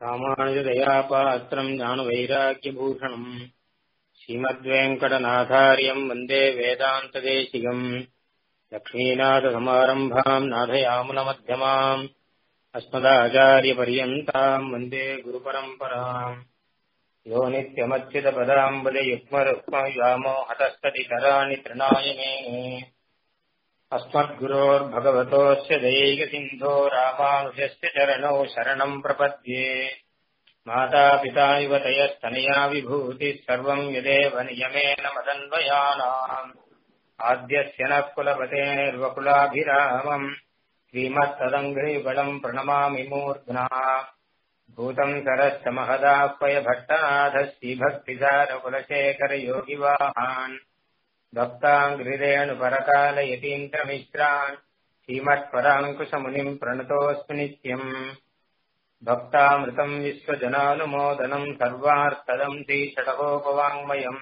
ராமானுஜதயாபாத்திரம் ஞானவைராக்கியபூஷணம் ஸ்ரீமத்வேங்கடநாதாரியம் வந்தே வேதாந்ததேசிகம் லக்ஷ்மீநாதசமாரம்பாம் நாதயாமுனமध्यமாம் अस्मदाचार्यपर्यन्ताम् वन्दे गुरुपरम्पराम् यो नित्यमच्युतपदाम्बुजयुग्मरुक्मव्यामो हतस्तदितराणि तृणाय मे अस्मद्गुरोर्भगवतोऽस्य दयैकसिन्धो रामानुजस्य चरणौ शरणम् प्रपद्ये मातापिता इव तयस्तनया विभूतिः सर्वम् यदेव नियमेन मदन्वयानाम् आद्यस्य नः कुलपतेर्वकुलाभिरामम् श्रीमत्तदङ्घ्रिबलम् प्रणमामि मूर्ध्ना भूतम् सरश्च महदाह्वय भट्टनाथः श्रीभक्तिसारकुलशेखरयोगिवाहान् भक्ताङ्घ्रिरेणुपरकालयतीन्द्रमिश्रान् श्रीमत्पराङ्कुशमुनिम् प्रणतोऽस्मि नित्यम् भक्तामृतम् विश्वजनानुमोदनम् सर्वार्थदम् श्रीषटकोपवाङ्मयम्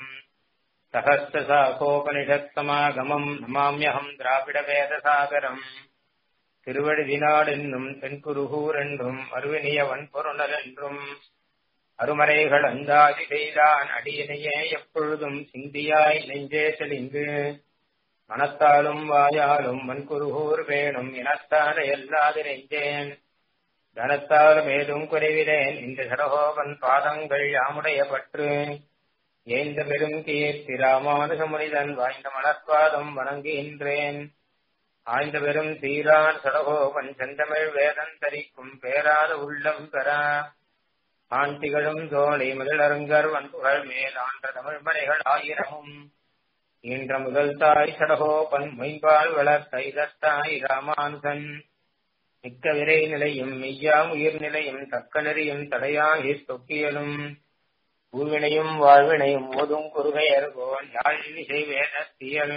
सहस्रशाखोपनिषत्समागमम् नमाम्यहम् द्राविडवेदसागरम् திருவடிதினாடென்னும் தென்குருகூர் என்றும் அருவினியவன் பொருணல் என்றும் அருமறைகள் அந்தாதி செய்தான் அடியினையே எப்பொழுதும் சிந்தியாய் நெஞ்சே தெளிந்து மனத்தாலும் வாயாலும் மண்குருகூர் வேணும் இனத்தான எல்லாது நெஞ்சேன் தனத்தாலும் ஏதும் குறைவிலேன் இந்த சடகோபன் பாதங்கள் யாமுடைய பற்று ஏந்த பெரும் கீர்த்தி ராமானுசமுனிதன் வாய்ந்த மலர்பாதம் வணங்குகின்றேன் ஆய்ந்த பெரும் சீரான் சடகோபன் செந்தமிழ் வேதம் தரிக்கும் பேராத உள்ளம் பெற ஆண்டிகளும் தோழி முதலருங்கர் வன்புகள் மேல் ஆன்ற தமிழ் மறைகள் ஆயிரமும் ஈன்ற முதல் தாய் சடகோபன் மொய்பால் வளர்த்த இதத்தாய் ராமானுசன் மிக்க விரை நிலையும் மெய்யாம் உயிர் நிலையும் தக்க நெறியும் தடையாகி தொக்கியலும் பூவினையும் வாழ்வினையும் ஓதும் குறுகையர்கோன் யாழினிசை வேதத்தியல்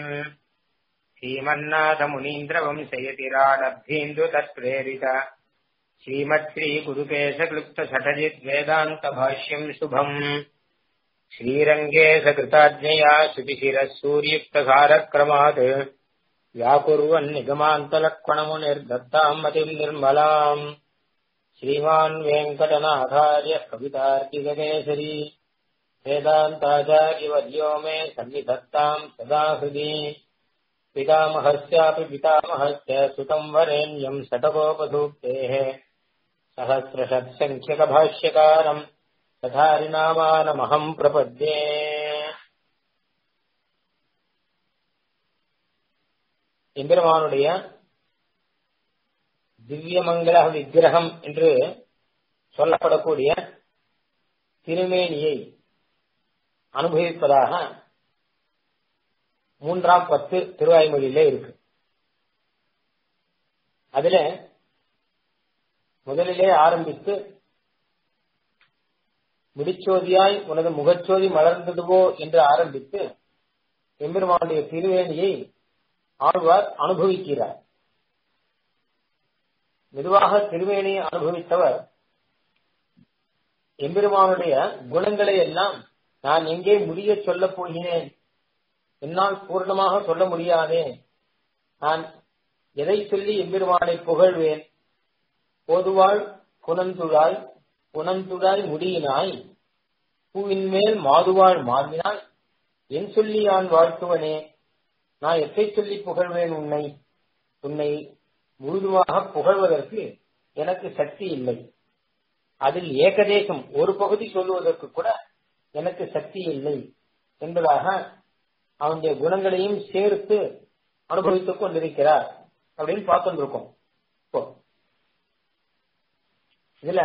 श्रीमन्नाथमुनीन्द्रवंशयतिराडब्धीन्दु तत्प्रेरित श्रीमत्श्रीगुरुकेशक्लुप्तषठजिद्वेदान्तभाष्यम् शुभम् श्रीरङ्गे सकृताज्ञया श्रुतिशिरः सूर्युक्तसारक्रमात् व्याकुर्वन्निगमान्तलक्ष्मणमुनिर्दत्ताम् मतिम् निर्मलाम् श्रीमान् वेङ्कटनाथार्यः कवितार्किगकेसरी वेदान्ताचार्यवर्यो मे सन्निधत्ताम् सदा हृदि पितामहस्यापि पितामहस्य सुतम् वरेण्यम् शतकोपसूक्तेः सहस्रषट्सङ्ख्यकभाष्यकारम् तथारिनामानमहम् प्रपद्ये எம்பெருமானுடைய திவ்யமங்கல விக்கிரகம் என்று சொல்லப்படக்கூடிய திருமேனியை அனுபவிப்பதாக மூன்றாம் பத்து திருவாய்மொழியில இருக்கு அதுல முதலிலே ஆரம்பித்து முடிச்சோதியாய் உனது முகச்சோதி மலர்ந்ததுவோ என்று ஆரம்பித்து எம்பெருமானுடைய திருவேணியை ஆழ்வார் அனுபவிக்கிறார் மெதுவாக திருவேணியை அனுபவித்தவர் எம்பெருமானுடைய குணங்களை எல்லாம் நான் எங்கே முடிய சொல்லப் போகிறேன் என்னால் பூர்ணமாக சொல்ல முடியாதே நான் எதை சொல்லி எம்பெருமானை புகழ்வேன் பொதுவாள் குணந்துழாய் குணந்துழாய் முடியினாய் பூவின் மேல் மாதுவாள் மாறினாய் என் சொல்லி நான் வாழ்த்துவனே நான் எத்தை சொல்லி புகழ்வேன் உன்னை உன்னை முழுதுமாக புகழ்வதற்கு எனக்கு சக்தி இல்லை அதில் ஏகதேசம் ஒரு பகுதி சொல்லுவதற்கு கூட எனக்கு சக்தி இல்லை என்பதாக அவனுடைய குணங்களையும் சேர்த்து அனுபவித்துக் கொண்டிருக்கிறார் அப்படின்னு பார்த்துட்டு இருக்கோம் இப்போ இதுல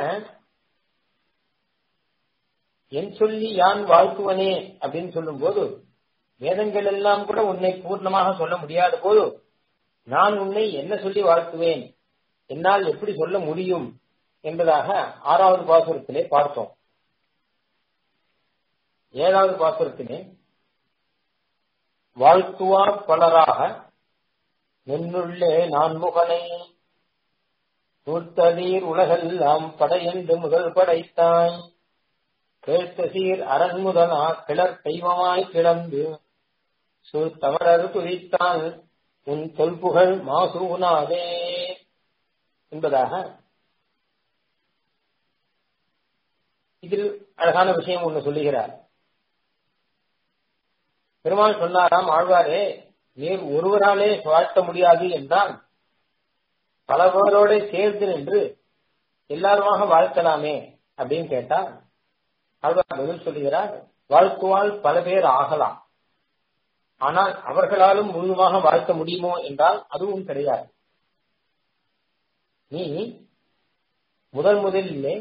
என் சொல்லி யான் வாழ்த்துவனே அப்படின்னு சொல்லும் போது வேதங்கள் எல்லாம் கூட உன்னை பூர்ணமாக சொல்ல முடியாத போது நான் உன்னை என்ன சொல்லி வாழ்த்துவேன் என்னால் எப்படி சொல்ல முடியும் என்பதாக ஆறாவது பாசுரத்திலே பார்த்தோம் ஏழாவது பாசுரத்திலே வாழ்த்துவார் பலராக என்னுள்ளே நான் முகனை நூத்ததீர் உலகெல்லாம் படையென்று முதல் படைத்தாய் கேட்ட சீர் அரண்முதனா கிளர் தெய்வமாய் கிளந்து சூழ்த்தமரர் துதித்தால் உன் தொல்புகழ் மாசூனாதே என்பதாக இதில் அழகான விஷயம் ஒன்று சொல்லுகிறார் பெருமாள் சொன்னாராம் ஆழ்வாரே நீர் ஒருவராலே வாழ்த்த முடியாது என்றால் பல பேரோட சேர்ந்து நின்று எல்லாருமாக வாழ்த்தலாமே அப்படின்னு கேட்டா ஆழ்வார் பதில் சொல்லுகிறார் வாழ்த்துவால் பல பேர் ஆகலாம் ஆனால் அவர்களாலும் முழுமாக வாழ்த்த முடியுமோ என்றால் அதுவும் கிடையாது நீ முதல் முதலிலே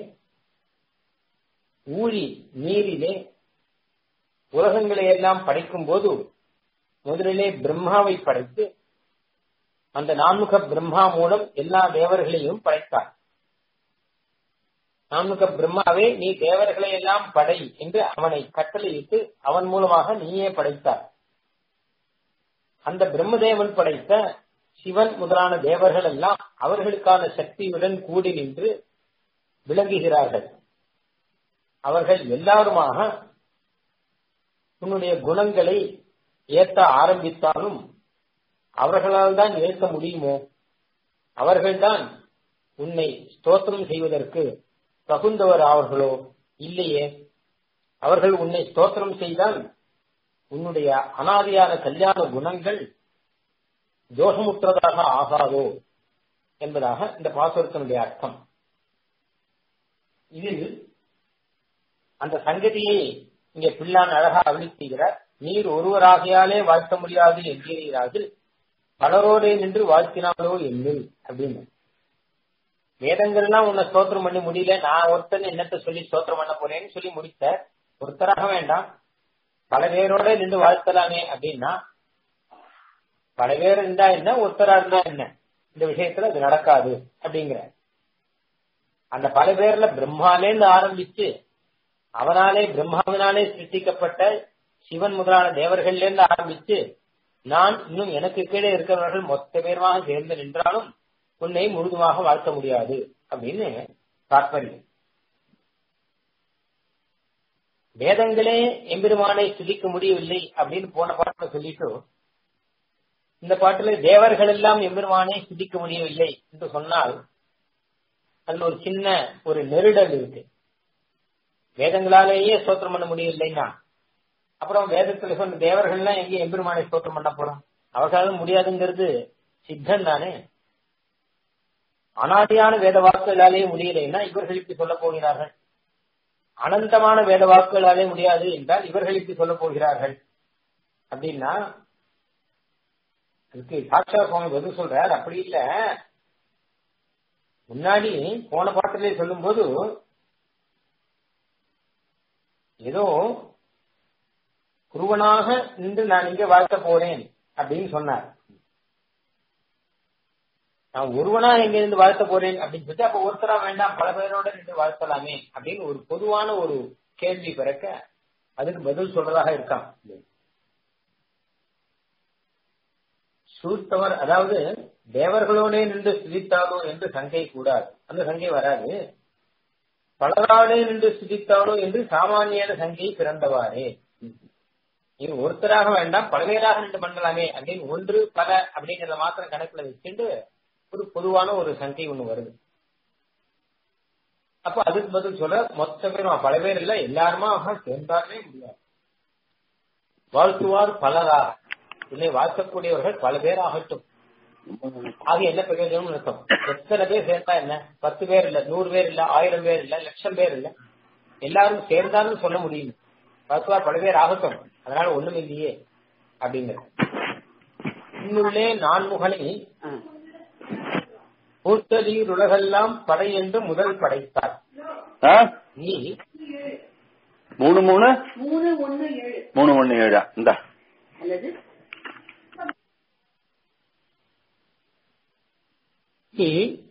ஊழி நீரிலே உலகங்களை எல்லாம் படைக்கும் போது முதலிலே பிரம்மாவை படைத்து அந்த நான்முக பிரம்மா மூலம் எல்லா தேவர்களையும் படைத்தார் நான்முக பிரம்மாவே நீ தேவர்களை எல்லாம் படை என்று அவனை கட்டளையிட்டு அவன் மூலமாக நீயே படைத்தார் அந்த பிரம்மதேவன் படைத்த சிவன் முதலான தேவர்கள் எல்லாம் அவர்களுக்கான சக்தியுடன் கூடி நின்று விளங்குகிறார்கள் அவர்கள் எல்லாருமாக உன்னுடைய குணங்களை ஏற்ற ஆரம்பித்தாலும் அவர்களால் தான் ஏற்க முடியுமோ அவர்கள்தான் உன்னை ஸ்தோத்திரம் செய்வதற்கு தகுந்தவர் ஆவர்களோ இல்லையே அவர்கள் உன்னை ஸ்தோத்திரம் செய்தால் உன்னுடைய அனாதியான கல்யாண குணங்கள் தோஷமுற்றதாக ஆகாதோ என்பதாக இந்த பாசுரத்தினுடைய அர்த்தம் இதில் அந்த சங்கதியை இங்கே பிள்ளான் அழகா அவிழ்த்துகிறார் நீர் ஒருவராகையாலே வாழ்த்த முடியாது என்கிறீர்கள் பலரோடே நின்று வாழ்த்தினாலோ எண்ணில் அப்படின்னு வேதங்கள்லாம் உன்னை ஸ்தோத்திரம் பண்ணி முடியல நான் ஒருத்தன் என்னத்த சொல்லி ஸ்தோத்திரம் பண்ண போறேன்னு சொல்லி முடித்த ஒருத்தராக வேண்டாம் பல பேரோட நின்று வாழ்த்தலாமே அப்படின்னா பல பேர் இருந்தா என்ன ஒருத்தரா இருந்தா என்ன இந்த விஷயத்துல அது நடக்காது அப்படிங்கிற அந்த பல பேர்ல பிரம்மாலேருந்து ஆரம்பிச்சு அவனாலே பிரம்மாவினாலே சிருஷ்டிக்கப்பட்ட சிவன் முதலான தேவர்கள்ல இருந்து ஆரம்பிச்சு நான் இன்னும் எனக்கு கீழே இருக்கிறவர்கள் மொத்த பேருமாக சேர்ந்து நின்றாலும் உன்னை முழுதுமாக வாழ்த்த முடியாது அப்படின்னு தாற்பயம் வேதங்களே எம்பெருமானை துதிக்க முடியவில்லை அப்படின்னு போன பாட்டுல சொல்லிட்டு இந்த பாட்டுல தேவர்கள் எல்லாம் எம்பெருமானை துதிக்க முடியவில்லை என்று சொன்னால் அதுல ஒரு சின்ன ஒரு நெருடல் இருக்கு வேதங்களாலேயே ஸ்தோத்திரம் பண்ண முடியவில்லைன்னா அப்புறம் வேதத்துல சொன்ன தேவர்கள்லாம் எங்க எம்பெருமானை ஸ்தோத்திரம் பண்ண போறோம் அவர்களாலும் முடியாதுங்கிறது சித்தன் தானே அனாதியான வேத வாக்குகளாலே முடியலைன்னா இவர்கள் இப்படி சொல்ல போகிறார்கள் அனந்தமான வேத வாக்குகளாலே முடியாது என்றால் இவர்கள் இப்படி சொல்ல போகிறார்கள் அப்படின்னா அதுக்கு சாட்சா சுவாமி பதில் சொல்றார் அப்படி இல்ல முன்னாடி போன பாட்டிலே சொல்லும் போது ஏதோ குருவனாக நின்று நான் இங்க வாழ்த்த போறேன் அப்படின்னு சொன்னார் நான் ஒருவனா எங்க இருந்து வாழ்த்த போறேன் அப்படின்னு சொல்லிட்டு அப்ப ஒருத்தரா வேண்டாம் பல பேரோட நின்று வாழ்த்தலாமே அப்படின்னு ஒரு பொதுவான ஒரு கேள்வி பிறக்க அதுக்கு பதில் சொல்றதாக இருக்கான் சூழ்த்தவர் அதாவது தேவர்களோடே நின்று சுதித்தாலோ என்று சங்கை கூடாது அந்த சங்கை வராது பலராடே நின்று சுதித்தாலோ என்று சாமானியான சங்கை பிறந்தவாறே இது ஒருத்தராக வேண்டாம் பல பேராக நின்று பண்ணலாமே அப்படின்னு ஒன்று பல அப்படிங்கிறத மாத்திரம் கணக்குல வச்சுட்டு ஒரு பொதுவான ஒரு சங்கை ஒண்ணு வருது அப்ப அதுக்கு பதில் சொல்ற மொத்த பேரும் பல பேர் இல்ல எல்லாருமா சேர்ந்தாலே முடியாது வாழ்த்துவார் பலரா உன்னை வாழ்த்தக்கூடியவர்கள் பல பேர் ஆகட்டும் ஆக என்ன பிரயோஜனம் இருக்கும் எத்தனை பேர் சேர்ந்தா என்ன பத்து பேர் இல்ல நூறு பேர் இல்ல ஆயிரம் பேர் இல்ல லட்சம் பேர் இல்ல எல்லாரும் சேர்ந்தாலும் சொல்ல முடியும் வாழ்த்துவார் பல பேர் ஆகட்டும் அதனால ஒண்ணும் இல்லையே அப்படிங்கிற இன்னுள்ளே நான்முகனை பூத்தலீர் உலகெல்லாம் படை என்று முதல் படைத்தார் நீ மூணு மூணு மூணு ஒண்ணு ஏழு மூணு ஒண்ணு ஏழா இந்த அல்லது நீ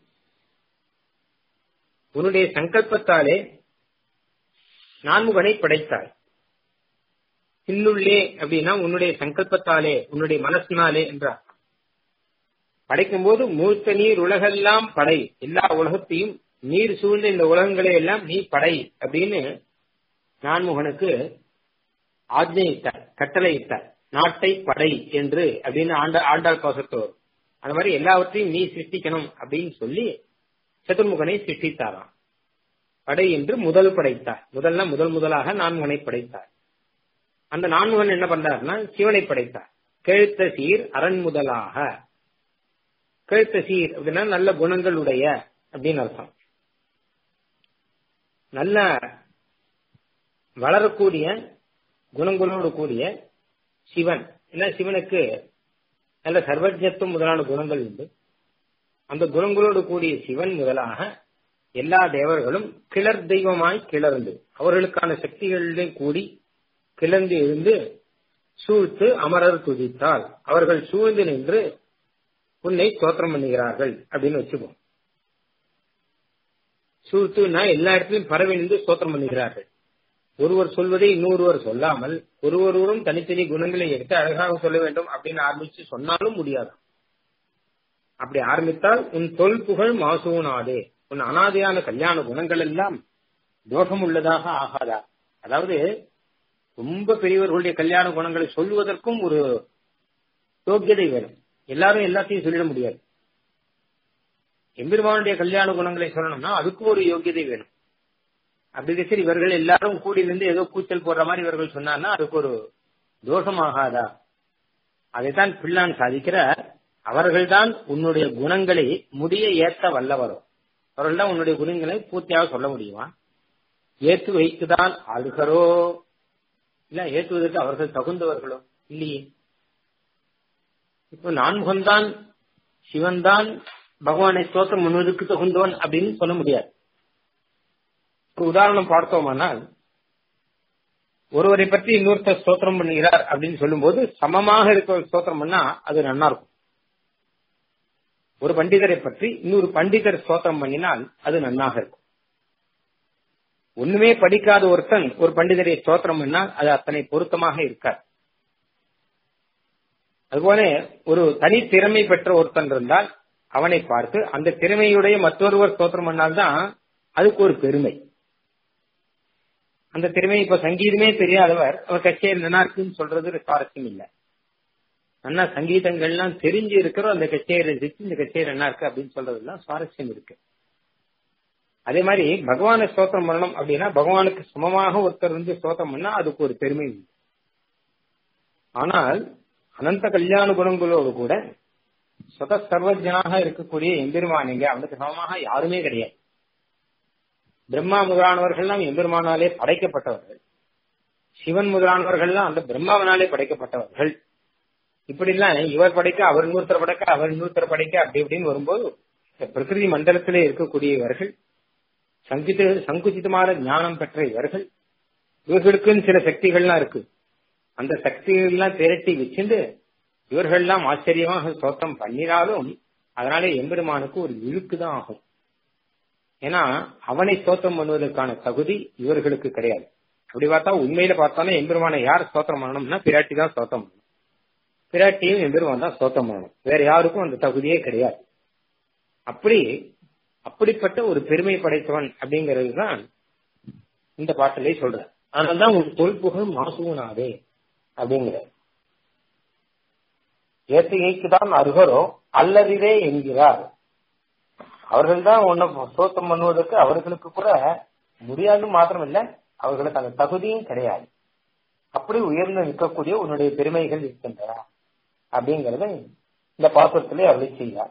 உன்னுடைய சங்கல்பத்தாலே நான்முகனை படைத்தாய் இன்னுள்ளே அப்படின்னா உன்னுடைய சங்கல்பத்தாலே உன்னுடைய மனசினாலே என்றார் படைக்கும் போது மூத்த நீர் உலகெல்லாம் படை எல்லா உலகத்தையும் நீர் சூழ்ந்த இந்த உலகங்களை எல்லாம் நீ படை அப்படின்னு நான்முகனுக்கு ஆஜ்ஞயித்தார் கட்டளையிட்டார் நாட்டை படை என்று அப்படின்னு ஆண்ட ஆண்டாள் பாசத்தோர் அந்த மாதிரி எல்லாவற்றையும் நீ சிருஷ்டிக்கணும் அப்படின்னு சொல்லி சதுர்முகனை சிருஷ்டித்தாராம் படை என்று முதல் படைத்தார் முதல்ல முதல் முதலாக நான்மகனை படைத்தார் அந்த நான்மகன் என்ன பண்றாருன்னா சிவனை படைத்தார் கெழுத்த சீர் அரண் முதலாக கெழுத்த சீர் அப்படின்னா நல்ல குணங்களுடைய அப்படின்னு அர்த்தம் நல்ல வளரக்கூடிய குணங்களோடு கூடிய சிவன் ஏன்னா சிவனுக்கு நல்ல சர்வஜத்துவம் முதலான குணங்கள் உண்டு அந்த குணங்களோடு கூடிய சிவன் முதலாக எல்லா தேவர்களும் கிளர் தெய்வமாய் கிளர்ந்து அவர்களுக்கான சக்திகளிலே கூடி கிளர்ந்து எழுந்து சூழ்த்து அமரர் துதித்தால் அவர்கள் சூழ்ந்து நின்று உன்னை தோற்றம் பண்ணுகிறார்கள் அப்படின்னு வச்சுப்போம் சூழ்த்துனா எல்லா இடத்திலும் பரவி நின்று ஸ்தோத்திரம் பண்ணுகிறார்கள் ஒருவர் சொல்வதை இன்னொருவர் சொல்லாமல் ஒருவரும் தனித்தனி குணங்களை எடுத்து அழகாக சொல்ல வேண்டும் அப்படின்னு ஆரம்பிச்சு சொன்னாலும் முடியாது அப்படி ஆரம்பித்தால் உன் தொல் புகழ் மாசூனாதே உன் அனாதையான கல்யாண குணங்கள் எல்லாம் தோஷம் உள்ளதாக ஆகாதா அதாவது ரொம்ப பெரியவர்களுடைய கல்யாண குணங்களை சொல்வதற்கும் ஒரு யோக்கியதை வேணும் எல்லாரும் எல்லாத்தையும் சொல்லிட முடியாது எம்பெருமானுடைய கல்யாண குணங்களை சொல்லணும்னா அதுக்கும் ஒரு யோக்கியதை வேணும் அப்படி சரி இவர்கள் எல்லாரும் கூடி நின்று ஏதோ கூச்சல் போடுற மாதிரி இவர்கள் சொன்னார்னா அதுக்கு ஒரு தோஷமாகாதா அதைத்தான் பிள்ளான் சாதிக்கிற அவர்கள்தான் உன்னுடைய குணங்களை முடிய ஏற்ற வல்லவரோ அவர்கள் தான் உன்னுடைய குணங்களை பூர்த்தியாக சொல்ல முடியுமா ஏற்று வைத்துதான் அழுகரோ இல்ல ஏற்றுவதற்கு அவர்கள் தகுந்தவர்களோ இல்லையே இப்போ நான்முகன்தான் சிவன் தான் பகவானை ஸ்தோத்திரம் பண்ணுவதற்கு தகுந்தவன் அப்படின்னு சொல்ல முடியாது ஒரு உதாரணம் பார்த்தோமானால் ஒருவரை பற்றி இன்னொருத்தர் ஸ்தோத்திரம் பண்ணுகிறார் அப்படின்னு சொல்லும்போது சமமாக இருக்க ஸ்தோத்திரம் பண்ணா அது நன்னா இருக்கும் ஒரு பண்டிதரை பற்றி இன்னொரு பண்டிதர் ஸ்தோத்திரம் பண்ணினால் அது நன்னாக இருக்கும் ஒண்ணுமே படிக்காத ஒருத்தன் ஒரு பண்டிதரை ஸ்தோத்திரம் பண்ணால் அது அத்தனை பொருத்தமாக இருக்காது அதுபோல ஒரு தனி திறமை பெற்ற ஒருத்தன் இருந்தால் அவனை பார்த்து அந்த திறமையுடைய மற்றொருவர் ஸ்தோத்திரம் பண்ணால்தான் அதுக்கு ஒரு பெருமை அந்த திறமை இப்ப சங்கீதமே தெரியாதவர் அவர் கச்சேரி நல்லா இருக்குன்னு சொல்றது சுவாரஸ்யம் இல்லை நல்லா சங்கீதங்கள்லாம் தெரிஞ்சு இருக்கிறோம் அந்த கச்சேரி ரசிச்சு இந்த கச்சேரி என்ன இருக்கு அப்படின்னு சொல்றதுலாம் சுவாரஸ்யம் இருக்கு அதே மாதிரி பகவானை ஸ்தோத்திரம் பண்ணணும் அப்படின்னா பகவானுக்கு சமமாக ஒருத்தர் வந்து ஸ்தோத்திரம் பண்ணா அதுக்கு ஒரு பெருமை உண்டு ஆனால் அனந்த கல்யாண குணங்களோடு கூட சுத சர்வஜனாக இருக்கக்கூடிய எம்பெருமானிங்க அவனுக்கு சமமாக யாருமே கிடையாது பிரம்மா முதலானவர்கள்லாம் எம்பெருமானாலே படைக்கப்பட்டவர்கள் சிவன் முதலானவர்கள்லாம் அந்த பிரம்மாவனாலே படைக்கப்பட்டவர்கள் இப்படி எல்லாம் இவர் படைக்க அவர் இன்னொருத்தர் படைக்க அவர் இன்னொருத்தர் படைக்க அப்படி இப்படின்னு வரும்போது இந்த பிரகிருதி மண்டலத்திலே இருக்கக்கூடிய இவர்கள் சங்கித சங்குச்சிதமான ஞானம் பெற்ற இவர்கள் இவர்களுக்குன்னு சில சக்திகள்லாம் இருக்கு அந்த சக்திகள்லாம் திரட்டி வச்சுட்டு இவர்கள்லாம் ஆச்சரியமாக சோத்தம் பண்ணினாலும் அதனாலே எம்பெருமானுக்கு ஒரு இழுக்கு தான் ஆகும் ஏன்னா அவனை ஸ்தோத்திரம் பண்ணுவதற்கான தகுதி இவர்களுக்கு கிடையாது அப்படி பார்த்தா உண்மையில பார்த்தாலும் எம்பெருமானை யார் ஸ்தோத்திரம் பண்ணணும்னா பிராட்டி தான் ஸ்தோத்திரம் பண்ணணும் பிராட்டியும் எம்பெருமான் தான் ஸ்தோத்திரம் பண்ணணும் வேற யாருக்கும் அந்த தகுதியே கிடையாது அப்படி அப்படிப்பட்ட ஒரு பெருமை படைத்தவன் அப்படிங்கிறது தான் இந்த பாட்டிலே சொல்ற அதனால்தான் உன் தொல்புகழ் மாசுவனாதே அப்படிங்கிற ஏத்திகைக்கு தான் அருகரோ அல்லறிதே என்கிறார் அவர்கள் தான் உன்னை சோத்தம் பண்ணுவதற்கு அவர்களுக்கு கூட முடியாது மாத்திரம் இல்ல அவர்களுக்கு அந்த தகுதியும் கிடையாது அப்படி உயர்ந்து நிற்கக்கூடிய உன்னுடைய பெருமைகள் இருக்கின்றன அப்படிங்கறத இந்த பாசுரத்திலே அருளி செய்தார்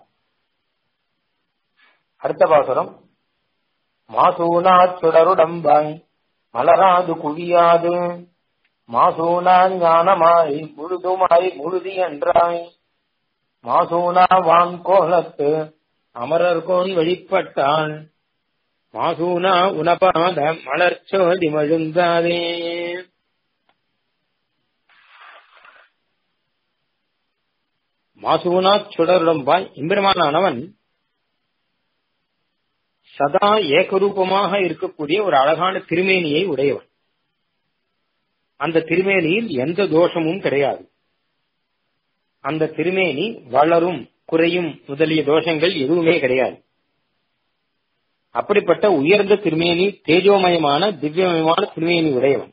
அடுத்த பாசுரம் மாசூனா சுடருடம்பாய் மலராது குவியாது மாசூனா ஞானமாய் முழுதுமாய் முழுதி என்றாய் மாசூனா வான்கோலத்து அமரர்கோன் வழிபட்டான் மாசூனா உனபாத மலர்ச்சோதி மழுந்தாதே மாசூனா சுடருடம்பாய் எம்பெருமானவன் சதா ஏகரூபமாக இருக்கக்கூடிய ஒரு அழகான திருமேனியை உடையவன் அந்த திருமேனியில் எந்த தோஷமும் கிடையாது அந்த திருமேனி வளரும் குறையும் முதலிய தோஷங்கள் எதுவுமே கிடையாது அப்படிப்பட்ட உயர்ந்த திருமேனி தேஜோமயமான திவ்யமயமான திருமேனி உடையவன்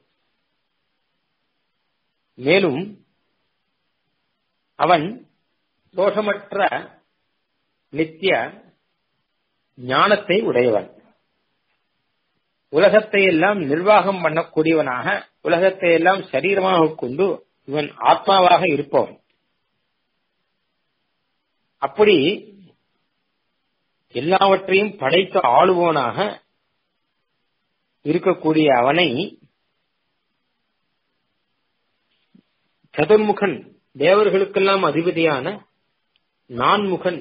மேலும் அவன் தோஷமற்ற நித்திய ஞானத்தை உடையவன் உலகத்தை எல்லாம் நிர்வாகம் பண்ணக்கூடியவனாக உலகத்தை எல்லாம் சரீரமாக கொண்டு இவன் ஆத்மாவாக இருப்பவன் அப்படி எல்லாவற்றையும் படைத்து ஆளுவோனாக இருக்கக்கூடிய அவனை சதுர்முகன் தேவர்களுக்கெல்லாம் அதிபதியான நான்முகன்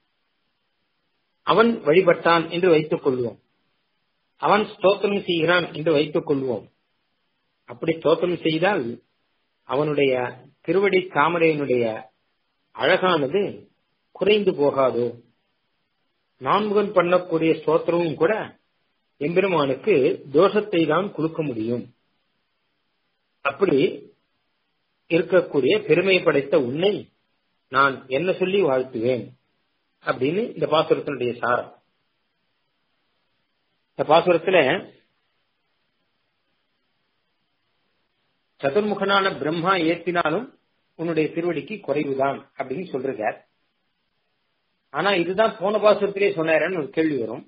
அவன் வழிபட்டான் என்று வைத்துக் கொள்வோம் அவன் ஸ்தோத்திரம் செய்கிறான் என்று வைத்துக் கொள்வோம் அப்படி ஸ்தோத்திரம் செய்தால் அவனுடைய திருவடி தாமரையினுடைய அழகானது குறைந்து போகாதோ நான்முகன் பண்ணக்கூடிய ஸ்தோத்திரமும் கூட எம்பெருமானுக்கு தோஷத்தை தான் கொடுக்க முடியும் அப்படி இருக்கக்கூடிய பெருமை படைத்த உன்னை நான் என்ன சொல்லி வாழ்த்துவேன் அப்படின்னு இந்த பாசுரத்தினுடைய சாரம் இந்த பாசுரத்துல சதுர்முகனான பிரம்மா ஏற்றினாலும் உன்னுடைய திருவடிக்கு குறைவுதான் அப்படின்னு சொல்றார் ஆனா இதுதான் போன பாசுரத்திலே சொன்னாரன்னு ஒரு கேள்வி வரும்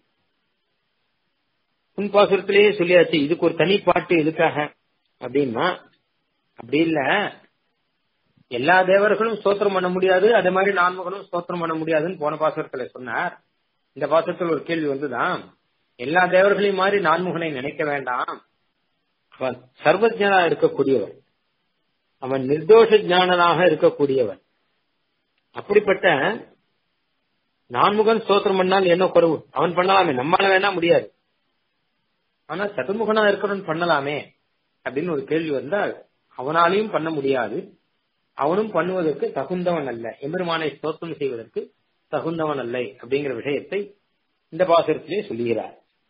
முன் பாசுரத்திலேயே சொல்லியாச்சு இதுக்கு ஒரு தனி பாட்டு எதுக்காக அப்படின்னா அப்படி இல்ல எல்லா தேவர்களும் ஸ்தோத்திரம் பண்ண முடியாது அதே மாதிரி நான்முகனும் ஸ்தோத்திரம் பண்ண முடியாதுன்னு போன பாசுரத்துல சொன்னார் இந்த பாசுரத்தில் ஒரு கேள்வி வந்துதான் எல்லா தேவர்களையும் மாதிரி நான்முகனை நினைக்க வேண்டாம் அவன் சர்வஜனா இருக்கக்கூடியவன் அவன் நிர்தோஷ ஞானனாக இருக்கக்கூடியவன் அப்படிப்பட்ட நான்முகன் ஸ்தோத்திரம் பண்ணால் என்ன குறவு அவன் பண்ணலாமே நம்மளால வேணா முடியாது ஆனா சதுர்முகனா இருக்கிறவன் பண்ணலாமே அப்படின்னு ஒரு கேள்வி வந்தால் அவனாலையும் பண்ண முடியாது அவனும் பண்ணுவதற்கு தகுந்தவன் அல்ல எம்பெருமானை ஸ்தோத்திரம் செய்வதற்கு தகுந்தவன் அல்ல அப்படிங்கிற விஷயத்தை இந்த பாசுரத்திலே சொல்லுகிறார்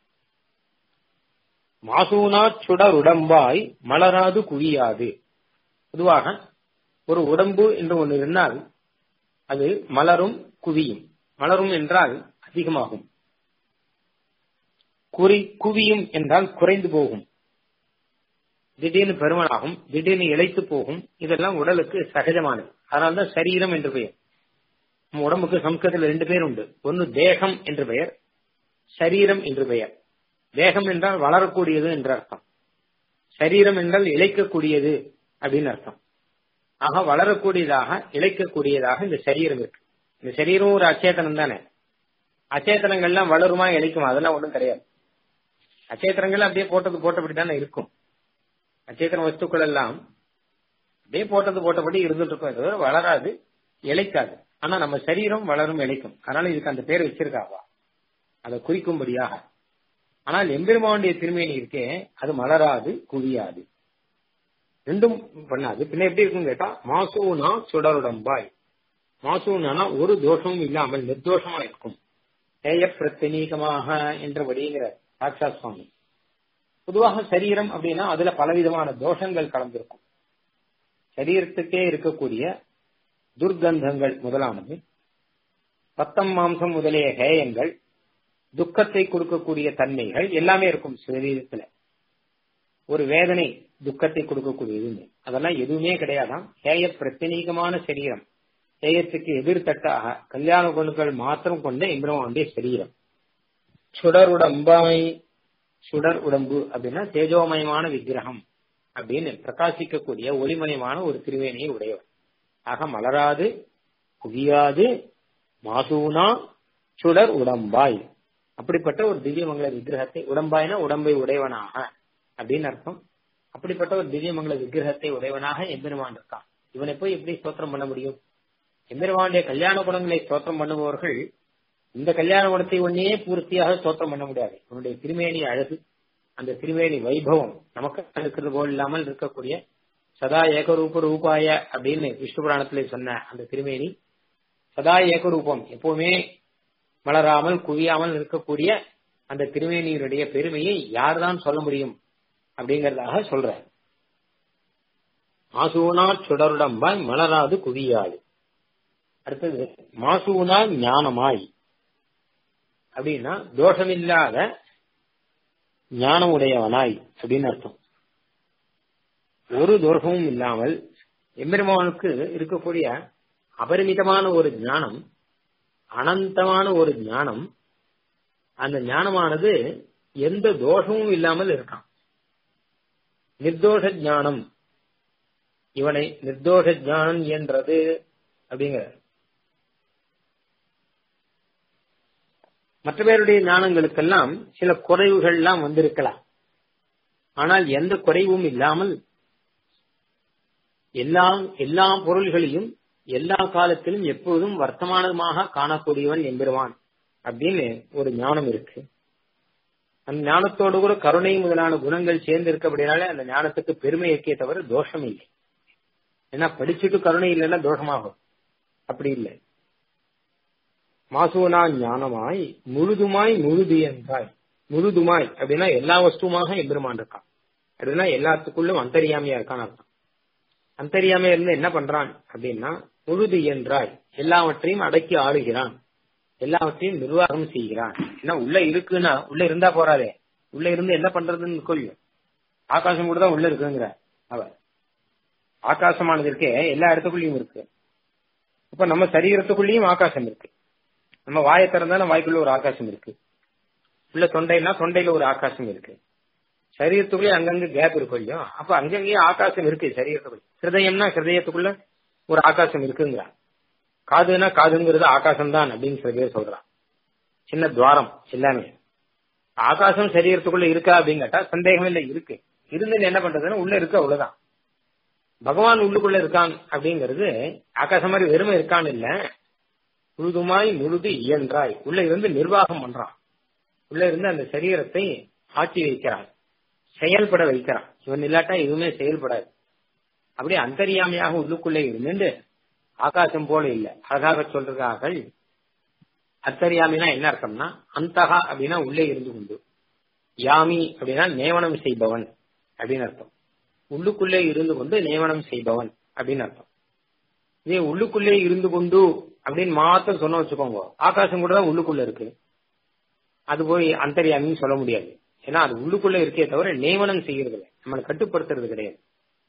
மாசூனா சுடர் உடம்பாய் மலராது குவியாது பொதுவாக ஒரு உடம்பு என்று ஒன்று இருந்தால் அது மலரும் குவியும் மலரும் என்றால் அதிகமாகும் குறி குவியும் என்றால் குறைந்து போகும் திடீர்னு பெருமனாகும் திடீர்னு இழைத்து போகும் இதெல்லாம் உடலுக்கு சகஜமானது அதனால்தான் சரீரம் என்று பெயர் நம்ம உடம்புக்கு சம்ஸ்கிருதத்தில் ரெண்டு பேர் உண்டு ஒன்னு தேகம் என்று பெயர் சரீரம் என்று பெயர் தேகம் என்றால் வளரக்கூடியது என்று அர்த்தம் சரீரம் என்றால் இழைக்கக்கூடியது அப்படின்னு அர்த்தம் ஆக வளரக்கூடியதாக இழைக்கக்கூடியதாக இந்த சரீரம் இருக்கு இந்த சரீரம் ஒரு அச்சேதனம் தானே அச்சேதனங்கள்லாம் வளருமா இழைக்குமா அதெல்லாம் ஒன்றும் கிடையாது அச்சேதனங்கள் அப்படியே போட்டது போட்டபடி தானே இருக்கும் அச்சேதன வஸ்துக்கள் எல்லாம் அப்படியே போட்டது போட்டபடி இருந்துட்டு இருக்கும் தவிர வளராது இழைக்காது ஆனா நம்ம சரீரம் வளரும் இழைக்கும் அதனால இதுக்கு அந்த பேர் வச்சிருக்காவா அதை குறிக்கும்படியாக ஆனால் எம்பெருமானுடைய திருமேனி இருக்கே அது மலராது குவியாது ரெண்டும் பண்ணாது பின்ன எப்படி இருக்குன்னு கேட்டா மாசூனா சுடருடம்பாய் மாசூனா ஒரு தோஷமும் இல்லாமல் நிர்தோஷமா இருக்கும் ஏய பிரத்தனீகமாக என்றபடிங்கிற சாட்சாத் சுவாமி பொதுவாக சரீரம் அப்படின்னா அதுல பலவிதமான தோஷங்கள் கலந்திருக்கும் சரீரத்துக்கே இருக்கக்கூடிய துர்கந்தங்கள் முதலானது பத்தம் மாம்சம் முதலிய ஹேயங்கள் துக்கத்தை கொடுக்கக்கூடிய தன்மைகள் எல்லாமே இருக்கும் சரீரத்துல ஒரு வேதனை துக்கத்தை கொடுக்கக்கூடியது அதெல்லாம் எதுவுமே கிடையாதான் ஹேய பிரத்தினீகமான சரீரம் ஹேயத்துக்கு எதிர்த்தட்டாக கல்யாண குழுக்கள் மாத்திரம் கொண்ட எம்பிரமாவுடைய சரீரம் சுடர் உடம்பாய் சுடர் உடம்பு அப்படின்னா தேஜோமயமான விக்கிரகம் அப்படின்னு பிரகாசிக்கக்கூடிய ஒளிமயமான ஒரு திருவேணியை உடையவர் ஆக மலராது குவியாது மாசூனா சுடர் உடம்பாய் அப்படிப்பட்ட ஒரு திவ்யமங்கல விக்கிரகத்தை உடம்பாய்னா உடம்பை உடையவனாக அப்படின்னு அர்த்தம் அப்படிப்பட்ட ஒரு திவ்யமங்கல விக்கிரகத்தை உடையவனாக எம்பெருமான் இருக்கான் இவனை போய் எப்படி ஸ்தோத்திரம் பண்ண முடியும் எம்பெருமானுடைய கல்யாண குணங்களை ஸ்தோத்திரம் பண்ணுபவர்கள் இந்த கல்யாண குணத்தை ஒன்னே பூர்த்தியாக ஸ்தோத்திரம் பண்ண முடியாது இவனுடைய திருமேனி அழகு அந்த திருமேனி வைபவம் நமக்கு இருக்கிறது போல் இல்லாமல் இருக்கக்கூடிய சதா ஏகரூப ரூபாய அப்படின்னு விஷ்ணு புராணத்துல சொன்ன அந்த திருமேனி சதா ஏகரூபம் எப்பவுமே மலராமல் குவியாமல் இருக்கக்கூடிய அந்த திருமேனியினுடைய பெருமையை யார்தான் சொல்ல முடியும் அப்படிங்கறதாக சொல்ற மாசூனா சுடருடம்பாய் மலராது குவியாது அடுத்தது மாசூனா ஞானமாய் அப்படின்னா தோஷமில்லாத ஞானம் உடையவனாய் அப்படின்னு அர்த்தம் ஒரு தோஷமும் இல்லாமல் எம்பெருமானுக்கு இருக்கக்கூடிய அபரிமிதமான ஒரு ஞானம் அனந்தமான ஒரு ஞானம் அந்த ஞானமானது எந்த தோஷமும் இல்லாமல் இருக்கான் நிர்தோஷ ஞானம் இவனை நிர்தோஷ ஞானம் என்றது அப்படிங்கிற மற்ற பேருடைய ஞானங்களுக்கெல்லாம் சில குறைவுகள் எல்லாம் வந்திருக்கலாம் ஆனால் எந்த குறைவும் இல்லாமல் எல்லா எல்லா பொருள்களையும் எல்லா காலத்திலும் எப்பொழுதும் வர்த்தமானமாக காணக்கூடியவன் எம்பெருவான் அப்படின்னு ஒரு ஞானம் இருக்கு அந்த ஞானத்தோடு கூட கருணை முதலான குணங்கள் சேர்ந்து இருக்கபடினால அந்த ஞானத்துக்கு பெருமை இருக்கே தவிர தோஷம் இல்லை ஏன்னா படிச்சுட்டு கருணை இல்லைன்னா தோஷமாகும் அப்படி இல்லை மாசுவனா ஞானமாய் முழுதுமாய் முழுது என்றாய் முழுதுமாய் அப்படின்னா எல்லா வஸ்துமாக எம்பெருமான் இருக்கான் அப்படின்னா எல்லாத்துக்குள்ளும் அந்தரியாமையா இருக்கான் அர்த்தம் அந்தரியாமையா இருந்து என்ன பண்றான் அப்படின்னா முழுது என்றாய் எல்லாவற்றையும் அடக்கி ஆளுகிறான் எல்லாவற்றையும் நிர்வாகம் செய்கிறான் ஏன்னா உள்ள இருக்குன்னா உள்ள இருந்தா போறாதே உள்ள இருந்து என்ன பண்றதுன்னு கொள்ளும் ஆகாசம் கூட தான் உள்ள இருக்குங்கிற அவர் ஆகாசமானது இருக்கே எல்லா இடத்துக்குள்ளயும் இருக்கு இப்ப நம்ம சரீரத்துக்குள்ளேயும் ஆகாசம் இருக்கு நம்ம வாயை திறந்தாலும் வாய்க்குள்ள ஒரு ஆகாசம் இருக்கு உள்ள தொண்டைனா தொண்டையில ஒரு ஆகாசம் இருக்கு சரீரத்துக்குள்ளே அங்கங்க கேப் இருக்கும் இல்லையோ அப்ப அங்கங்கேயே ஆகாசம் இருக்கு சரீரத்துக்குள்ள ஹிருதயம்னா ஹிருதயத்துக்குள்ள ஒரு ஆகாசம் இருக்குங்கிறான் காதுனா காதுங்கிறது ஆகாசம் தான் அப்படின்னு சில பேர் சொல்றான் சின்ன துவாரம் எல்லாமே ஆகாசம் சரீரத்துக்குள்ள இருக்கா அப்படின்னு கேட்டா சந்தேகம் இல்லை இருக்கு இருந்து என்ன பண்றதுன்னா உள்ள இருக்கு அவ்வளவுதான் பகவான் உள்ளுக்குள்ள இருக்கான் அப்படிங்கிறது ஆகாசம் மாதிரி வெறுமை இருக்கான்னு இல்ல முழுதுமாய் முழுது இயன்றாய் உள்ள இருந்து நிர்வாகம் பண்றான் உள்ள இருந்து அந்த சரீரத்தை ஆட்சி வைக்கிறான் செயல்பட வைக்கிறான் இவன் இல்லாட்டா எதுவுமே செயல்படாது அப்படியே அந்தரியாமையாக உள்ளுக்குள்ளே இருந்து ஆகாசம் போல இல்ல அழகாக சொல்றார்கள் அத்தரியாமினா என்ன அர்த்தம்னா அந்தகா அப்படின்னா உள்ளே இருந்து கொண்டு யாமி அப்படின்னா நியமனம் செய்பவன் அப்படின்னு அர்த்தம் உள்ளுக்குள்ளே இருந்து கொண்டு நியமனம் செய்பவன் அப்படின்னு அர்த்தம் இதே உள்ளுக்குள்ளே இருந்து கொண்டு அப்படின்னு மாத்திரம் சொன்ன வச்சுக்கோங்க ஆகாசம் கூட தான் உள்ளுக்குள்ள இருக்கு அது போய் அந்தரியாமின்னு சொல்ல முடியாது ஏன்னா அது உள்ளுக்குள்ள இருக்கே தவிர நியமனம் செய்யறது இல்லை நம்மளை கட்டுப்படுத்துறது கிடையாது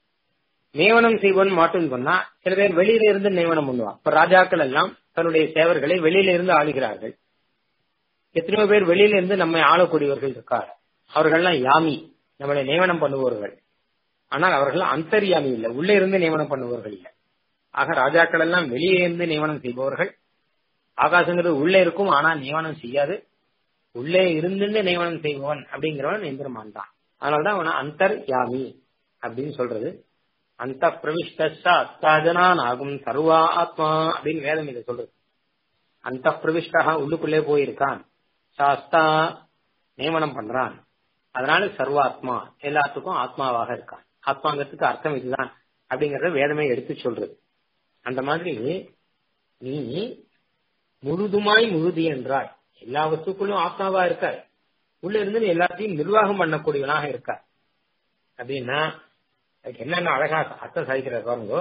நியமனம் செய்வன் மாட்டுன்னு சொன்னா சில பேர் வெளியில இருந்து நியமனம் பண்ணுவான் இப்ப ராஜாக்கள் எல்லாம் தன்னுடைய சேவர்களை வெளியில இருந்து ஆளுகிறார்கள் எத்தனையோ பேர் வெளியில இருந்து நம்மை ஆளக்கூடியவர்கள் இருக்கார் அவர்கள்லாம் யாமி நம்மளை நியமனம் பண்ணுபவர்கள் ஆனால் அவர்கள் அந்தர்யாமி இல்லை உள்ளே இருந்து நியமனம் பண்ணுபவர்கள் இல்லை ஆக ராஜாக்கள் எல்லாம் வெளியே இருந்து நியமனம் செய்பவர்கள் ஆகாசங்கிறது உள்ளே இருக்கும் ஆனால் நியமனம் செய்யாது உள்ளே இருந்து நியமனம் செய்பவன் அப்படிங்கிறவன் எந்திரமான் தான் அதனாலதான் அவனை அந்தர் யாமி அப்படின்னு சொல்றது அந்த பிரவிஷ்டாஜனான் ஆகும் சர்வா ஆத்மா அப்படின்னு வேதம் இதை சொல்றது அந்த பிரவிஷ்டா உள்ளுக்குள்ளே போயிருக்கான் சாஸ்தா நியமனம் பண்றான் அதனால சர்வாத்மா எல்லாத்துக்கும் ஆத்மாவாக இருக்கான் ஆத்மாங்கிறதுக்கு அர்த்தம் இதுதான் அப்படிங்கறத வேதமே எடுத்து சொல்றது அந்த மாதிரி நீ முழுதுமாய் முழுதி என்றாய் எல்லா வஸ்துக்குள்ளும் ஆத்மாவா இருக்க உள்ள இருந்து நீ எல்லாத்தையும் நிர்வாகம் பண்ணக்கூடியவனாக இருக்க அப்படின்னா அதுக்கு என்னென்ன அழகா அர்த்தம் சாதிக்கிற பாருங்க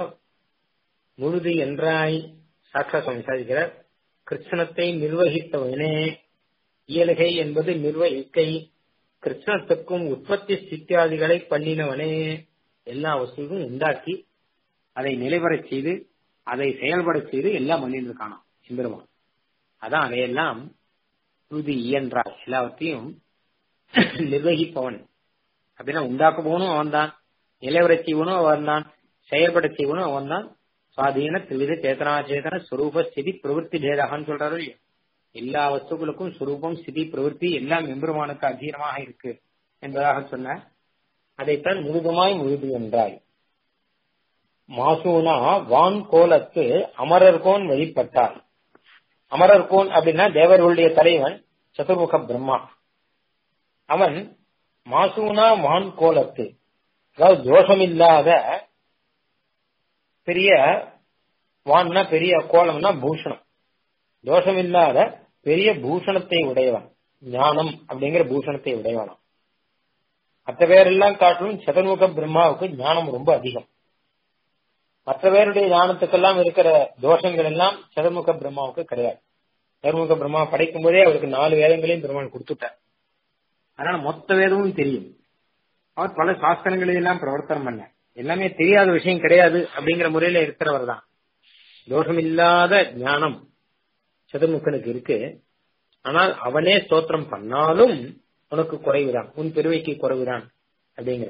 முழுது என்றாய் சாட்சா சுவாமி சாதிக்கிறார் கிருஷ்ணத்தை நிர்வகித்தவனே இயலுகை என்பது நிர்வகிக்கை கிருஷ்ணத்துக்கும் உற்பத்தி ஸ்தித்தியாதிகளை பண்ணினவனே எல்லா வசதியும் உண்டாக்கி அதை நிலைவரச் செய்து அதை செயல்படச் செய்து எல்லாம் பண்ணிட்டு இருக்கானாம் எம்பெருமான் அதான் அதையெல்லாம் உறுதி இயன்றார் எல்லாவற்றையும் நிர்வகிப்பவன் அப்படின்னா உண்டாக்க போகணும் அவன் தான் நிலைவரச் செய்வனும் அவன் தான் செயல்பட செய்வனும் அவன் தான் சுவாதீன திரிவித சேத்தனா சேதன ஸ்வரூப ஸ்திதி பிரவருத்தி பேதாகன்னு சொல்றாரு இல்லையா எல்லா வஸ்துக்களுக்கும் சுரூபம் ஸ்திதி பிரவருத்தி எல்லாம் எம்பெருமானுக்கு அதீனமாக இருக்கு என்பதாக சொன்ன அதைத்தான் முழுதுமாய் முழுது என்றாய் மாசூனா வான் கோலத்து அமரர்கோன் வழிபட்டார் அமரர்கோன் அப்படின்னா தேவர்களுடைய தலைவன் சதுர்முக பிரம்மா அவன் மாசூனா வான் கோலத்து அதாவது தோஷமில்லாத பெரிய வான்னா பெரிய கோலம்னா பூஷணம் தோஷமில்லாத பெரிய பூஷணத்தை உடையவன் ஞானம் அப்படிங்கிற பூஷணத்தை உடையவனாம் மற்ற பேரெல்லாம் காட்டிலும் சதுர்முக பிரம்மாவுக்கு ஞானம் ரொம்ப அதிகம் மற்ற பேருடைய ஞானத்துக்கெல்லாம் இருக்கிற தோஷங்கள் எல்லாம் சதுர்முக பிரம்மாவுக்கு கிடையாது சதுர்முக பிரம்மா படைக்கும் போதே அவருக்கு நாலு வேதங்களையும் பெருமான் கொடுத்துட்டார் அதனால மொத்த வேதமும் தெரியும் அவர் பல சாஸ்திரங்களை எல்லாம் பிரவர்த்தனம் பண்ண எல்லாமே தெரியாத விஷயம் கிடையாது அப்படிங்கிற முறையில இருக்கிறவர் தான் தோஷமில்லாத ஞானம் சதுர்முகனுக்கு இருக்கு ஆனால் அவனே ஸ்தோத்திரம் பண்ணாலும் உனக்கு குறைவுதான் உன் பெருமைக்கு குறைவுதான் அப்படிங்கிற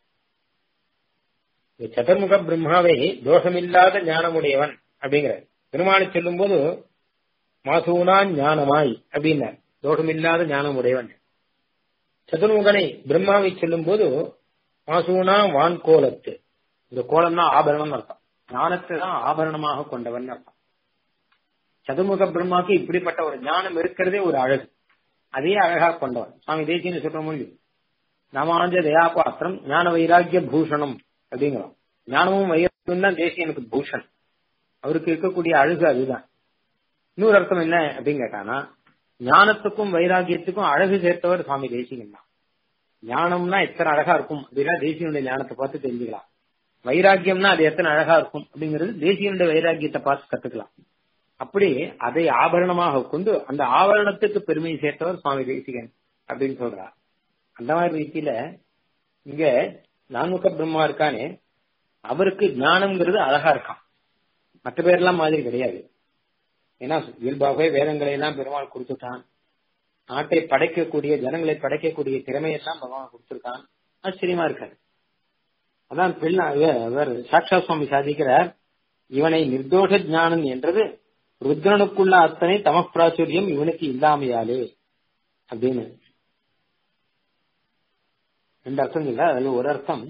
சதுர்முக பிரம்மாவை தோஷமில்லாத ஞானமுடையவன் அப்படிங்கிற பெருமாளை சொல்லும் போது மாசூனா ஞானமாய் அப்படின்னார் தோஷமில்லாத ஞானமுடையவன் சதுர்முகனை பிரம்மாவை சொல்லும் போது மாசூனா வான் கோலத்து இந்த கோலம்னா ஆபரணம் அர்த்தம் ஞானத்தை தான் ஆபரணமாக கொண்டவன் அர்த்தம் சதுர்முக பிரம்மாக்கு இப்படிப்பட்ட ஒரு ஞானம் இருக்கிறதே ஒரு அழகு அதே அழகா கொண்டவன் சுவாமி தேசியன்னு சொல்ற முடியும் நமாஞ்ச தயா பாத்திரம் ஞான வைராக்கிய பூஷணம் அப்படிங்கிறோம் ஞானமும் வைராக்கியம் தான் தேசியனுக்கு பூஷன் அவருக்கு இருக்கக்கூடிய அழகு அதுதான் இன்னொரு அர்த்தம் என்ன அப்படின்னு கேட்டானா ஞானத்துக்கும் வைராக்கியத்துக்கும் அழகு சேர்த்தவர் சுவாமி தேசிகன் தான் ஞானம்னா எத்தனை அழகா இருக்கும் அப்படின்னா தேசியனுடைய ஞானத்தை பார்த்து தெரிஞ்சுக்கலாம் வைராக்கியம்னா அது எத்தனை அழகா இருக்கும் அப்படிங்கிறது தேசியனுடைய வைராக்கியத்தை பார்த்து கத்துக்கலாம் அப்படி அதை ஆபரணமாக கொண்டு அந்த ஆபரணத்துக்கு பெருமை சேர்த்தவர் சுவாமி தேசிகன் அப்படின்னு சொல்றார் அந்த மாதிரி ரீதியில இங்க நான்முக பிரம்மா இருக்கானே அவருக்கு ஞானம்ங்கிறது அழகா இருக்கான் மற்ற பேர்லாம் மாதிரி கிடையாது ஏன்னா இயல்பாகவே வேதங்களை எல்லாம் பெருமாள் கொடுத்துட்டான் நாட்டை படைக்கக்கூடிய ஜனங்களை படைக்கக்கூடிய திறமையெல்லாம் பகவான் கொடுத்திருக்கான் ஆச்சரியமா இருக்காரு அதான் பிள்ளை அவர் சாட்சா சுவாமி சாதிக்கிறார் இவனை நிர்தோஷ ஞானம் என்றது ருத்ரனுக்குள்ள அத்தனை தமப்பிராச்சுரியம் இவனுக்கு இல்லாமையாலே அப்படின்னு ரெண்டு அர்த்தம் இல்ல அதுல ஒரு அர்த்தம்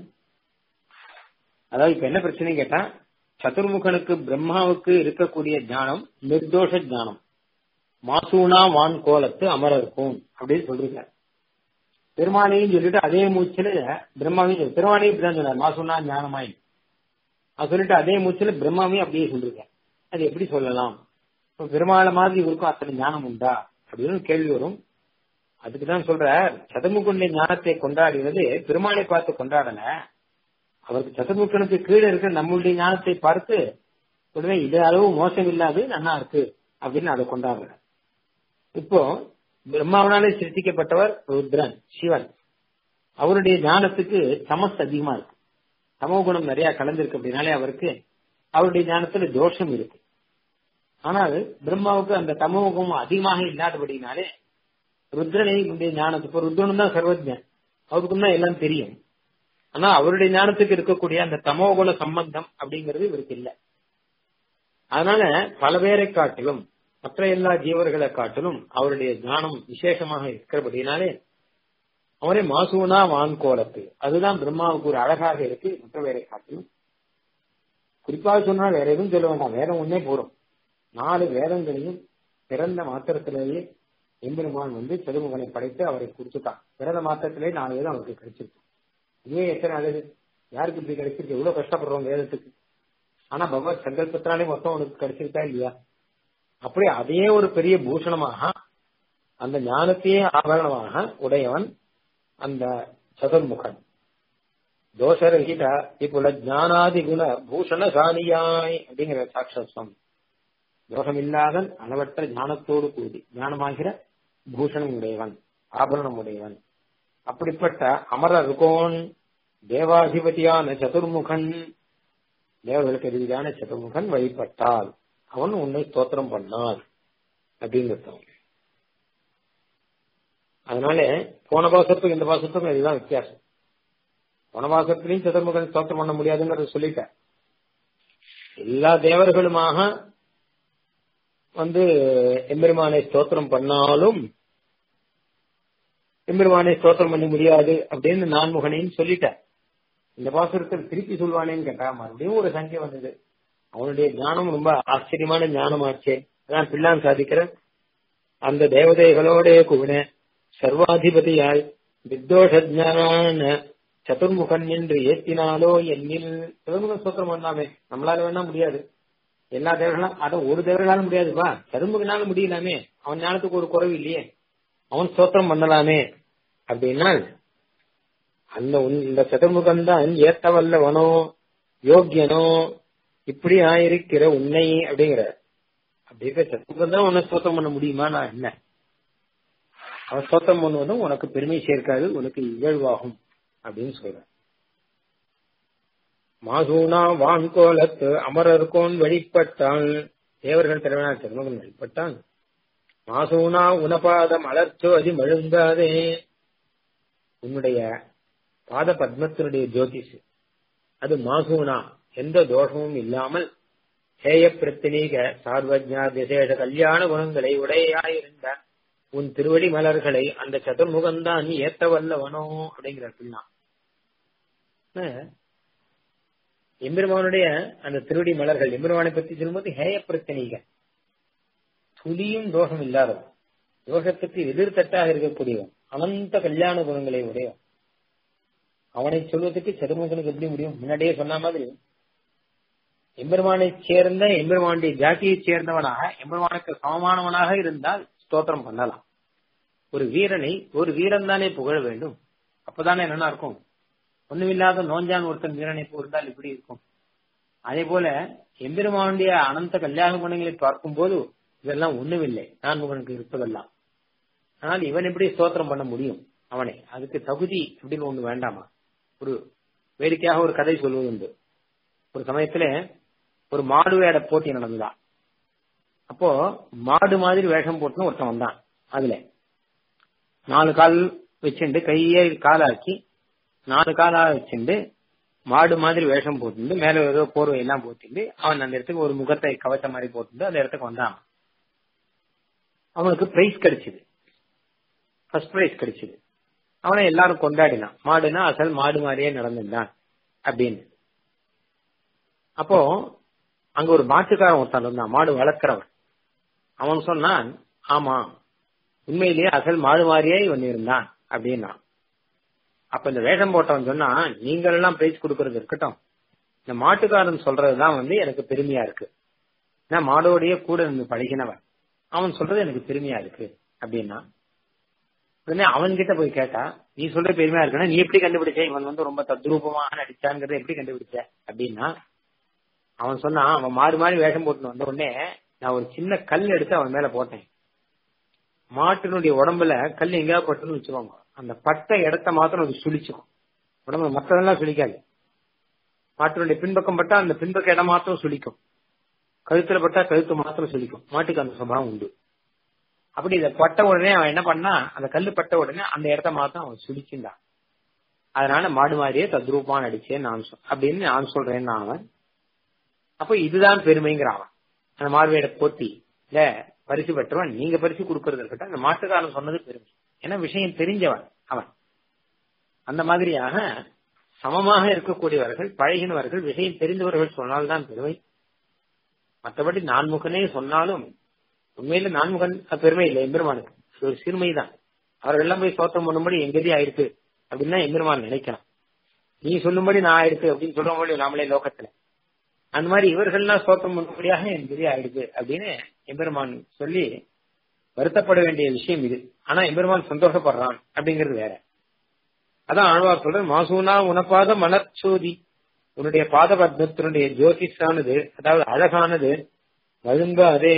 அதாவது இப்ப என்ன பிரச்சனை கேட்டா சதுர்முகனுக்கு பிரம்மாவுக்கு இருக்கக்கூடிய ஞானம் நிர்தோஷ ஞானம் மாசூனா வான் கோலத்து அமரருக்கும் அப்படின்னு சொல்றீங்க பெருமானையும் சொல்லிட்டு அதே மூச்சில பிரம்மாவையும் பெருமானையும் இப்படிதான் சொன்னார் மாசூனா ஞானமாய் அது சொல்லிட்டு அதே மூச்சில பிரம்மாவையும் அப்படியே சொல்லிருக்கேன் அது எப்படி சொல்லலாம் பெருமாளை மாதிரி இவருக்கும் அத்தனை ஞானம் உண்டா அப்படின்னு கேள்வி வரும் அதுக்கு தான் சொல்ற சதுர்முகனுடைய ஞானத்தை கொண்டாடினது பெருமாளை பார்த்து கொண்டாடல அவருக்கு சதுர்முகனுக்கு கீழே இருக்க நம்மளுடைய ஞானத்தை பார்த்து உடனே இது அளவு மோசம் இல்லாது நன்னா இருக்கு அப்படின்னு அதை கொண்டாடுற இப்போ பிரம்மாவனாலே சிருஷ்டிக்கப்பட்டவர் ருத்ரன் சிவன் அவருடைய ஞானத்துக்கு தமஸ் அதிகமா இருக்கு தமோ குணம் நிறைய கலந்திருக்கு அப்படின்னாலே அவருக்கு அவருடைய ஞானத்துல தோஷம் இருக்கு ஆனால் பிரம்மாவுக்கு அந்த தமோ குணம் அதிகமாக இல்லாதபடினாலே ருத்ரனை ஞானத்துக்கு ருத்ரனும் தான் சர்வஜன் அவருக்கும் தான் எல்லாம் தெரியும் ஆனா அவருடைய ஞானத்துக்கு இருக்கக்கூடிய அந்த தமோகுண சம்பந்தம் அப்படிங்கிறது இவருக்கு இல்லை அதனால பல பேரை காட்டிலும் மற்ற எல்லா ஜீவர்களை காட்டிலும் அவருடைய ஞானம் விசேஷமாக இருக்கிறபடினாலே அவரே மாசூனா வான் கோலத்து அதுதான் பிரம்மாவுக்கு ஒரு அழகாக இருக்கு மற்ற பேரை காட்டிலும் குறிப்பாக சொன்னா வேற எதுவும் சொல்ல வேண்டாம் வேதம் ஒன்னே போடும் நாலு வேதங்களையும் பிறந்த மாத்திரத்திலேயே எம்பெருமான் வந்து செதுமுகனை படைத்து அவரை கொடுத்துட்டான் பிறந்த மாத்திரத்திலேயே நாலு வேதம் அவருக்கு கிடைச்சிருக்கு இதே எத்தனை அழகு யாருக்கு இப்படி கிடைச்சிருக்கு எவ்வளவு கஷ்டப்படுறோம் வேதத்துக்கு ஆனா பகவத் சங்கல்பத்தினாலே மொத்தம் உனக்கு கிடைச்சிருக்கா இல்லையா அப்படி அதே ஒரு பெரிய பூஷணமாக அந்த ஞானத்தையே ஆபரணமாக உடையவன் அந்த சதுர்முகன் தோஷரகித இப்போல ஞானாதி குண பூஷணசாலியாய் அப்படிங்கிற சாட்சாத் சுவாமி தோஷமில்லாதன் அளவற்ற ஞானத்தோடு கூடி ஞானமாகிற பூஷணம் உடையவன் ஆபரணம் உடையவன் அப்படிப்பட்ட அமர ருகோன் தேவாதிபதியான சதுர்முகன் தேவர்களுக்கு எதிரான சதுர்முகன் வழிபட்டால் அவன் உன்னை ஸ்தோத்திரம் பண்ணான் அப்படின்னு அதனால போன பாசத்துக்கும் இந்த பாசத்துக்கும் இதுதான் வித்தியாசம் போன பாசத்திலையும் சதுர்முகன் ஸ்தோத்திரம் பண்ண முடியாதுங்கிறத சொல்லிட்டேன் எல்லா தேவர்களுமாக வந்து எம்பெருமானை ஸ்தோத்திரம் பண்ணாலும் எம்பெருமானை ஸ்தோத்திரம் பண்ண முடியாது அப்படின்னு நான்முகனையும் சொல்லிட்டேன் இந்த பாசுரத்தில் திருப்பி சொல்வானேன்னு கேட்டா மறுபடியும் ஒரு சங்கை வந்தது அவனுடைய ஞானம் ரொம்ப ஆச்சரியமான ஞானம் ஆச்சே அதான் பிள்ளான் சாதிக்கிற அந்த தேவதைகளோட கூட சர்வாதிபதியாய் வித்தோஷ ஜான சதுர்முகன் என்று ஏத்தினாலோ என்னில் சதுர்முக ஸ்தோத்திரம் பண்ணாமே நம்மளால வேணா முடியாது எல்லா தேவர்களும் அதை ஒரு தேவர்களாலும் முடியாதுப்பா சதுர்முகனால முடியலாமே அவன் ஞானத்துக்கு ஒரு குறைவு இல்லையே அவன் ஸ்தோத்திரம் பண்ணலாமே அப்படின்னா அந்த இந்த சதுர்முகம் தான் ஏத்தவல்லவனோ யோக்கியனோ இப்படி ஆயிருக்கிற உன்னை அப்படிங்கிற அப்படி இருக்க சதுர்முகம் தான் உன்னை ஸ்தோத்திரம் பண்ண முடியுமா நான் என்ன அவன் ஸ்தோத்திரம் பண்ணுவதும் உனக்கு பெருமை சேர்க்காது உனக்கு இகழ்வாகும் அப்படின்னு சொல்ற மாசூனா வான்கோலத்து அமரர்கோன் வழிபட்டான் தேவர்கள் திறமையான திருமகன் வழிபட்டான் மாசூனா உனபாதம் அலர்ச்சோ அதி மழுங்காதே உன்னுடைய பாத பத்மத்தினுடைய ஜோதிஷ் அது மாசூனா எந்த தோஷமும் இல்லாமல் ஹேய பிரத்தினீக சார்வஜா விசேஷ கல்யாண குணங்களை உடையாயிருந்த உன் திருவடி மலர்களை அந்த சதுர்முகந்தான் நீ ஏத்த வல்லவனோ அப்படிங்கிற பின்னா எம்பெருமானுடைய அந்த திருவடி மலர்கள் எம்பெருமானை பத்தி சொல்லும்போது ஹேய பிரத்தினீக துளியும் தோஷம் இல்லாதவன் தோஷத்துக்கு எதிர்த்தட்டாக இருக்கக்கூடியவன் அனந்த கல்யாண குணங்களை உடையவன் அவனை சொல்வதற்கு சதுர்முகனுக்கு எப்படி முடியும் முன்னாடியே சொன்ன மாதிரி எம்பெருமானை சேர்ந்த எம்பெருமானுடைய ஜாதியை சேர்ந்தவனாக எம்பெருமானுக்கு சமமானவனாக இருந்தால் ஸ்தோத்திரம் பண்ணலாம் ஒரு வீரனை ஒரு வீரன் தானே புகழ வேண்டும் அப்பதானே என்ன இருக்கும் ஒண்ணுமில்லாத நோஞ்சான் ஒருத்தன் வீரனை புகழ்ந்தால் இப்படி இருக்கும் அதே போல எம்பெருமானுடைய அனந்த கல்யாண குணங்களை பார்க்கும் போது இதெல்லாம் ஒண்ணுமில்லை நான் உனக்கு இருப்பதெல்லாம் ஆனால் இவன் எப்படி ஸ்தோத்திரம் பண்ண முடியும் அவனை அதுக்கு தகுதி அப்படின்னு ஒண்ணு வேண்டாமா ஒரு வேடிக்கையாக ஒரு கதை சொல்வது உண்டு ஒரு சமயத்துல ஒரு மாடு வேட போட்டி நடந்ததா அப்போ மாடு மாதிரி வேஷம் போட்டுன்னு ஒருத்தன் வந்தான் அதுல நாலு கால் வச்சுண்டு கையை காலாக்கி நாலு காலா வச்சுண்டு மாடு மாதிரி வேஷம் போட்டுண்டு மேல ஏதோ போர்வை எல்லாம் போட்டுண்டு அவன் அந்த இடத்துக்கு ஒரு முகத்தை கவச்ச மாதிரி போட்டுண்டு அந்த இடத்துக்கு வந்தான் அவனுக்கு பிரைஸ் கிடைச்சது ஃபர்ஸ்ட் பிரைஸ் கிடைச்சது அவனை எல்லாரும் கொண்டாடினான் மாடுனா அசல் மாடு மாதிரியே நடந்திருந்தான் அப்படின்னு அப்போ அங்க ஒரு மாட்டுக்காரன் ஒருத்தன் இருந்தான் மாடு வளர்க்கிறவன் அவன் சொன்னான் ஆமா உண்மையிலேயே அசல் மாடு மாதிரியே இவன் இருந்தான் அப்படின்னா அப்ப இந்த வேஷம் போட்டவன் சொன்னா நீங்கள் எல்லாம் பிரைஸ் கொடுக்கறது இருக்கட்டும் இந்த மாட்டுக்காரன் சொல்றதுதான் வந்து எனக்கு பெருமையா இருக்கு நான் மாடோடைய கூட இருந்து பழகினவன் அவன் சொல்றது எனக்கு பெருமையா இருக்கு அப்படின்னா உடனே அவன் கிட்ட போய் கேட்டா நீ சொல்ற பெருமையா இருக்குன்னா நீ எப்படி கண்டுபிடிச்ச இவன் வந்து ரொம்ப தத்ரூபமாக நடிச்சாங்கிறத எப்படி கண்டுபிடிச்ச அப்படின்னா அவன் சொன்னான் அவன் மாறி மாறி வேஷம் போட்டு வந்த உடனே நான் ஒரு சின்ன கல் எடுத்து அவன் மேல போட்டேன் மாட்டினுடைய உடம்புல கல் எங்கேயாவது பட்டுன்னு வச்சுக்கோங்க அந்த பட்ட இடத்த மாத்திரம் அது சுழிச்சுக்கும் உடம்பு மற்றதெல்லாம் சுழிக்காது மாட்டினுடைய பின்பக்கம் பட்டா அந்த பின்பக்க இடம் மாத்திரம் சுழிக்கும் கழுத்துல பட்டா கழுத்து மாத்திரம் சுழிக்கும் மாட்டுக்கு அந்த சுபாவம் உண்டு அப்படி இதை பட்ட உடனே அவன் என்ன பண்ணா அந்த கல்லு பட்ட உடனே அந்த இடத்த மாத்திரம் அவன் சுழிச்சுண்டான் அதனால மாடு மாதிரியே தத்ரூபமா நடிச்சேன் நான் சொ- அப்படின்னு நான் சொல்றேன் அவன் அப்ப இதுதான் பெருமைங்கிற அவன் அந்த மார்வேட போட்டி இல்ல பரிசு பெற்றவன் நீங்க பரிசு கொடுக்கறது இருக்கட்டும் அந்த மாட்டுக்காரன் சொன்னது பெருமை ஏன்னா விஷயம் தெரிஞ்சவன் அவன் அந்த மாதிரியாக சமமாக இருக்கக்கூடியவர்கள் பழகினவர்கள் விஷயம் தெரிந்தவர்கள் சொன்னால்தான் பெருமை மற்றபடி நான்முகனே சொன்னாலும் உண்மையில நான்முகன் அது பெருமை இல்லை எம்பெருமானுக்கு இது ஒரு சிறுமை தான் அவர்கள் எல்லாம் போய் சோத்திரம் பண்ணும்படி எங்கதி ஆயிடுச்சு அப்படின்னு தான் எம்பெருமான் நினைக்கலாம் நீ சொல்லும்படி நான் ஆயிடுச்சு அப்படின்னு சொல்றவங்களே நாமளே லோகத்துல அந்த மாதிரி இவர்கள்லாம் சோத்திரம் பண்ணும்படியாக என் கதி ஆயிடுச்சு அப்படின்னு எம்பெருமான் சொல்லி வருத்தப்பட வேண்டிய விஷயம் இது ஆனா எம்பெருமான் சந்தோஷப்படுறான் அப்படிங்கிறது வேற அதான் ஆழ்வார் சொல்ற மாசூனா உனப்பாத மலர்ச்சோதி உன்னுடைய பாத பத்மத்தினுடைய ஜோதிஷானது அதாவது அழகானது வழுங்க அதே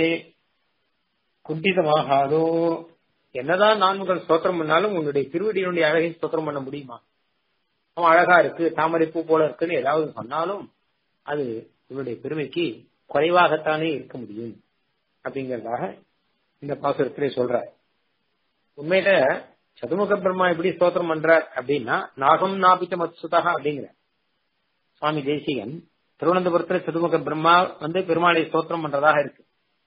குண்டிதமாகாதோ என்னதான் நான்முகன் ஸ்தோத்திரம் பண்ணாலும் உன்னுடைய திருவடியினுடைய அழகை ஸ்தோத்திரம் பண்ண முடியுமா அவன் அழகா இருக்கு தாமரை பூ போல இருக்குன்னு ஏதாவது சொன்னாலும் அது உன்னுடைய பெருமைக்கு குறைவாகத்தானே இருக்க முடியும் அப்படிங்கறதாக இந்த பாசுரத்திலே சொல்ற உண்மையில சதுமுக பிரம்மா எப்படி ஸ்தோத்திரம் பண்றார் அப்படின்னா நாகம் நாபித்த மத்சுதா அப்படிங்கிற சுவாமி தேசிகன் திருவனந்தபுரத்துல சதுமுக பிரம்மா வந்து பெருமாளை ஸ்தோத்திரம் பண்றதாக இருக்கு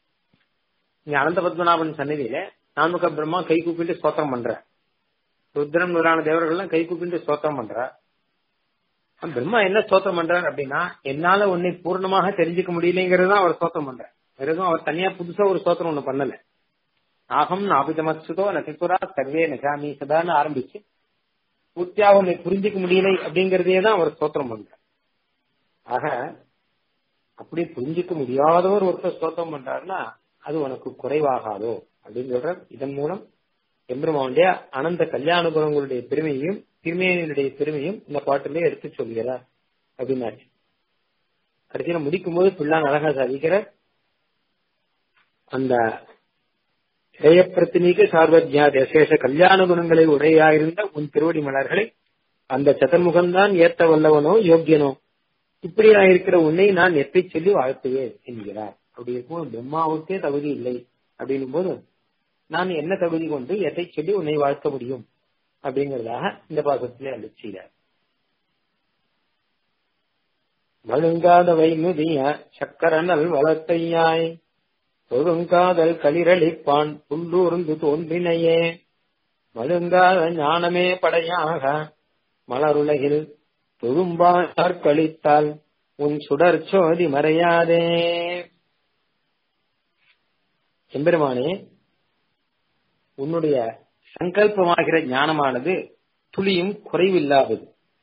இங்க அனந்த பத்மநாபன் சந்நிதியில நான்முக பிரம்மா கை கூப்பிட்டு ஸ்தோத்திரம் பண்ற ருத்ரம் நூறான தேவர்கள்லாம் கை கூப்பிட்டு ஸ்தோத்திரம் பண்ற பிரம்மா என்ன ஸ்தோத்திரம் பண்றார் அப்படின்னா என்னால உன்னை பூர்ணமாக தெரிஞ்சுக்க முடியலைங்கிறது தான் அவர் ஸ்தோத்திரம் பண்றார் வேற எதுவும் அவர் தனியா புதுசா ஒரு ஸ்தோத்திரம் ஒண்ணு பண்ணல நாகம் நாபிதமத்சுதோ நசிசுரா சர்வே நகாமி சதான்னு ஆரம்பிச்சு பூர்த்தியாக உன்னை புரிஞ்சுக்க முடியலை அப்படிங்கறதையே தான் அவர் ஸ்தோத்திரம் பண்றார் ஆக அப்படி புரிஞ்சுக்க முடியாதவர் ஒருத்தர் ஸ்தோத்திரம் பண்றாருன்னா அது உனக்கு குறைவாகாதோ அப்படின்னு சொல்றார் இதன் மூலம் எம்பெருமானுடைய அனந்த கல்யாண குணங்களுடைய பெருமையையும் திருமேனியுடைய பெருமையும் இந்த பாட்டிலே எடுத்து சொல்கிறார் அப்படின்னாச்சு கடைசியில முடிக்கும் போது பிள்ளான் அழகா சாதிக்கிற அந்த இளையப்பிரத்தினிக்கு சார்வஜா தேசேஷ கல்யாண குணங்களை உடையாயிருந்த உன் திருவடி மலர்களை அந்த சதுர்முகம்தான் ஏத்த வல்லவனோ யோக்கியனோ இப்படியா இருக்கிற உன்னை நான் எப்படி சொல்லி வாழ்த்துவேன் என்கிறார் அப்படி இருக்கும் பிரம்மாவுக்கே தகுதி இல்லை அப்படின்னும் போது நான் என்ன தகுதி கொண்டு எதை சொல்லி உன்னை வாழ்த்த முடியும் அப்படிங்கறதாக இந்த பாசத்திலே அளிச்சார் மழுங்காத வைமுதிய சக்கரனல் வளத்தையாய் தொழுங்காதல் களிரளிப்பான் புல்லூர்ந்து தோன்றினையே மழுங்காத ஞானமே படையாக மலருலகில் தொழும்பார் கழித்தால் உன் சுடர் சோதி மறையாதே எம்பெருமானே உன்னுடைய சங்கல்பமாகிற ஞானமானது துளியும் குறைவில்லாதது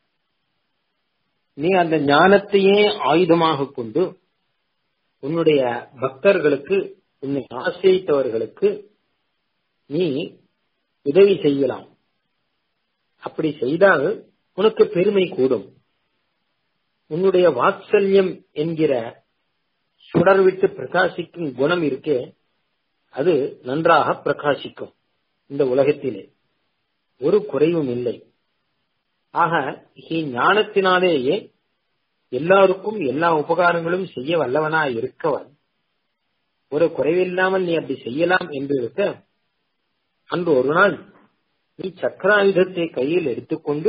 நீ அந்த ஞானத்தையே ஆயுதமாக கொண்டு உன்னுடைய பக்தர்களுக்கு உன்னை ஆசிரியத்தவர்களுக்கு நீ உதவி செய்யலாம் அப்படி செய்தால் உனக்கு பெருமை கூடும் உன்னுடைய வாத்சல்யம் என்கிற சுடர் விட்டு பிரகாசிக்கும் குணம் இருக்கே அது நன்றாக பிரகாசிக்கும் இந்த உலகத்திலே ஒரு குறைவும் இல்லை ஆக நீ ஞானத்தினாலேயே எல்லாருக்கும் எல்லா உபகாரங்களும் செய்ய வல்லவனாய் இருக்கவன் ஒரு குறைவில்லாமல் நீ அப்படி செய்யலாம் என்று இருக்க அன்று ஒரு நாள் நீ சக்கராயுதத்தை கையில் எடுத்துக்கொண்டு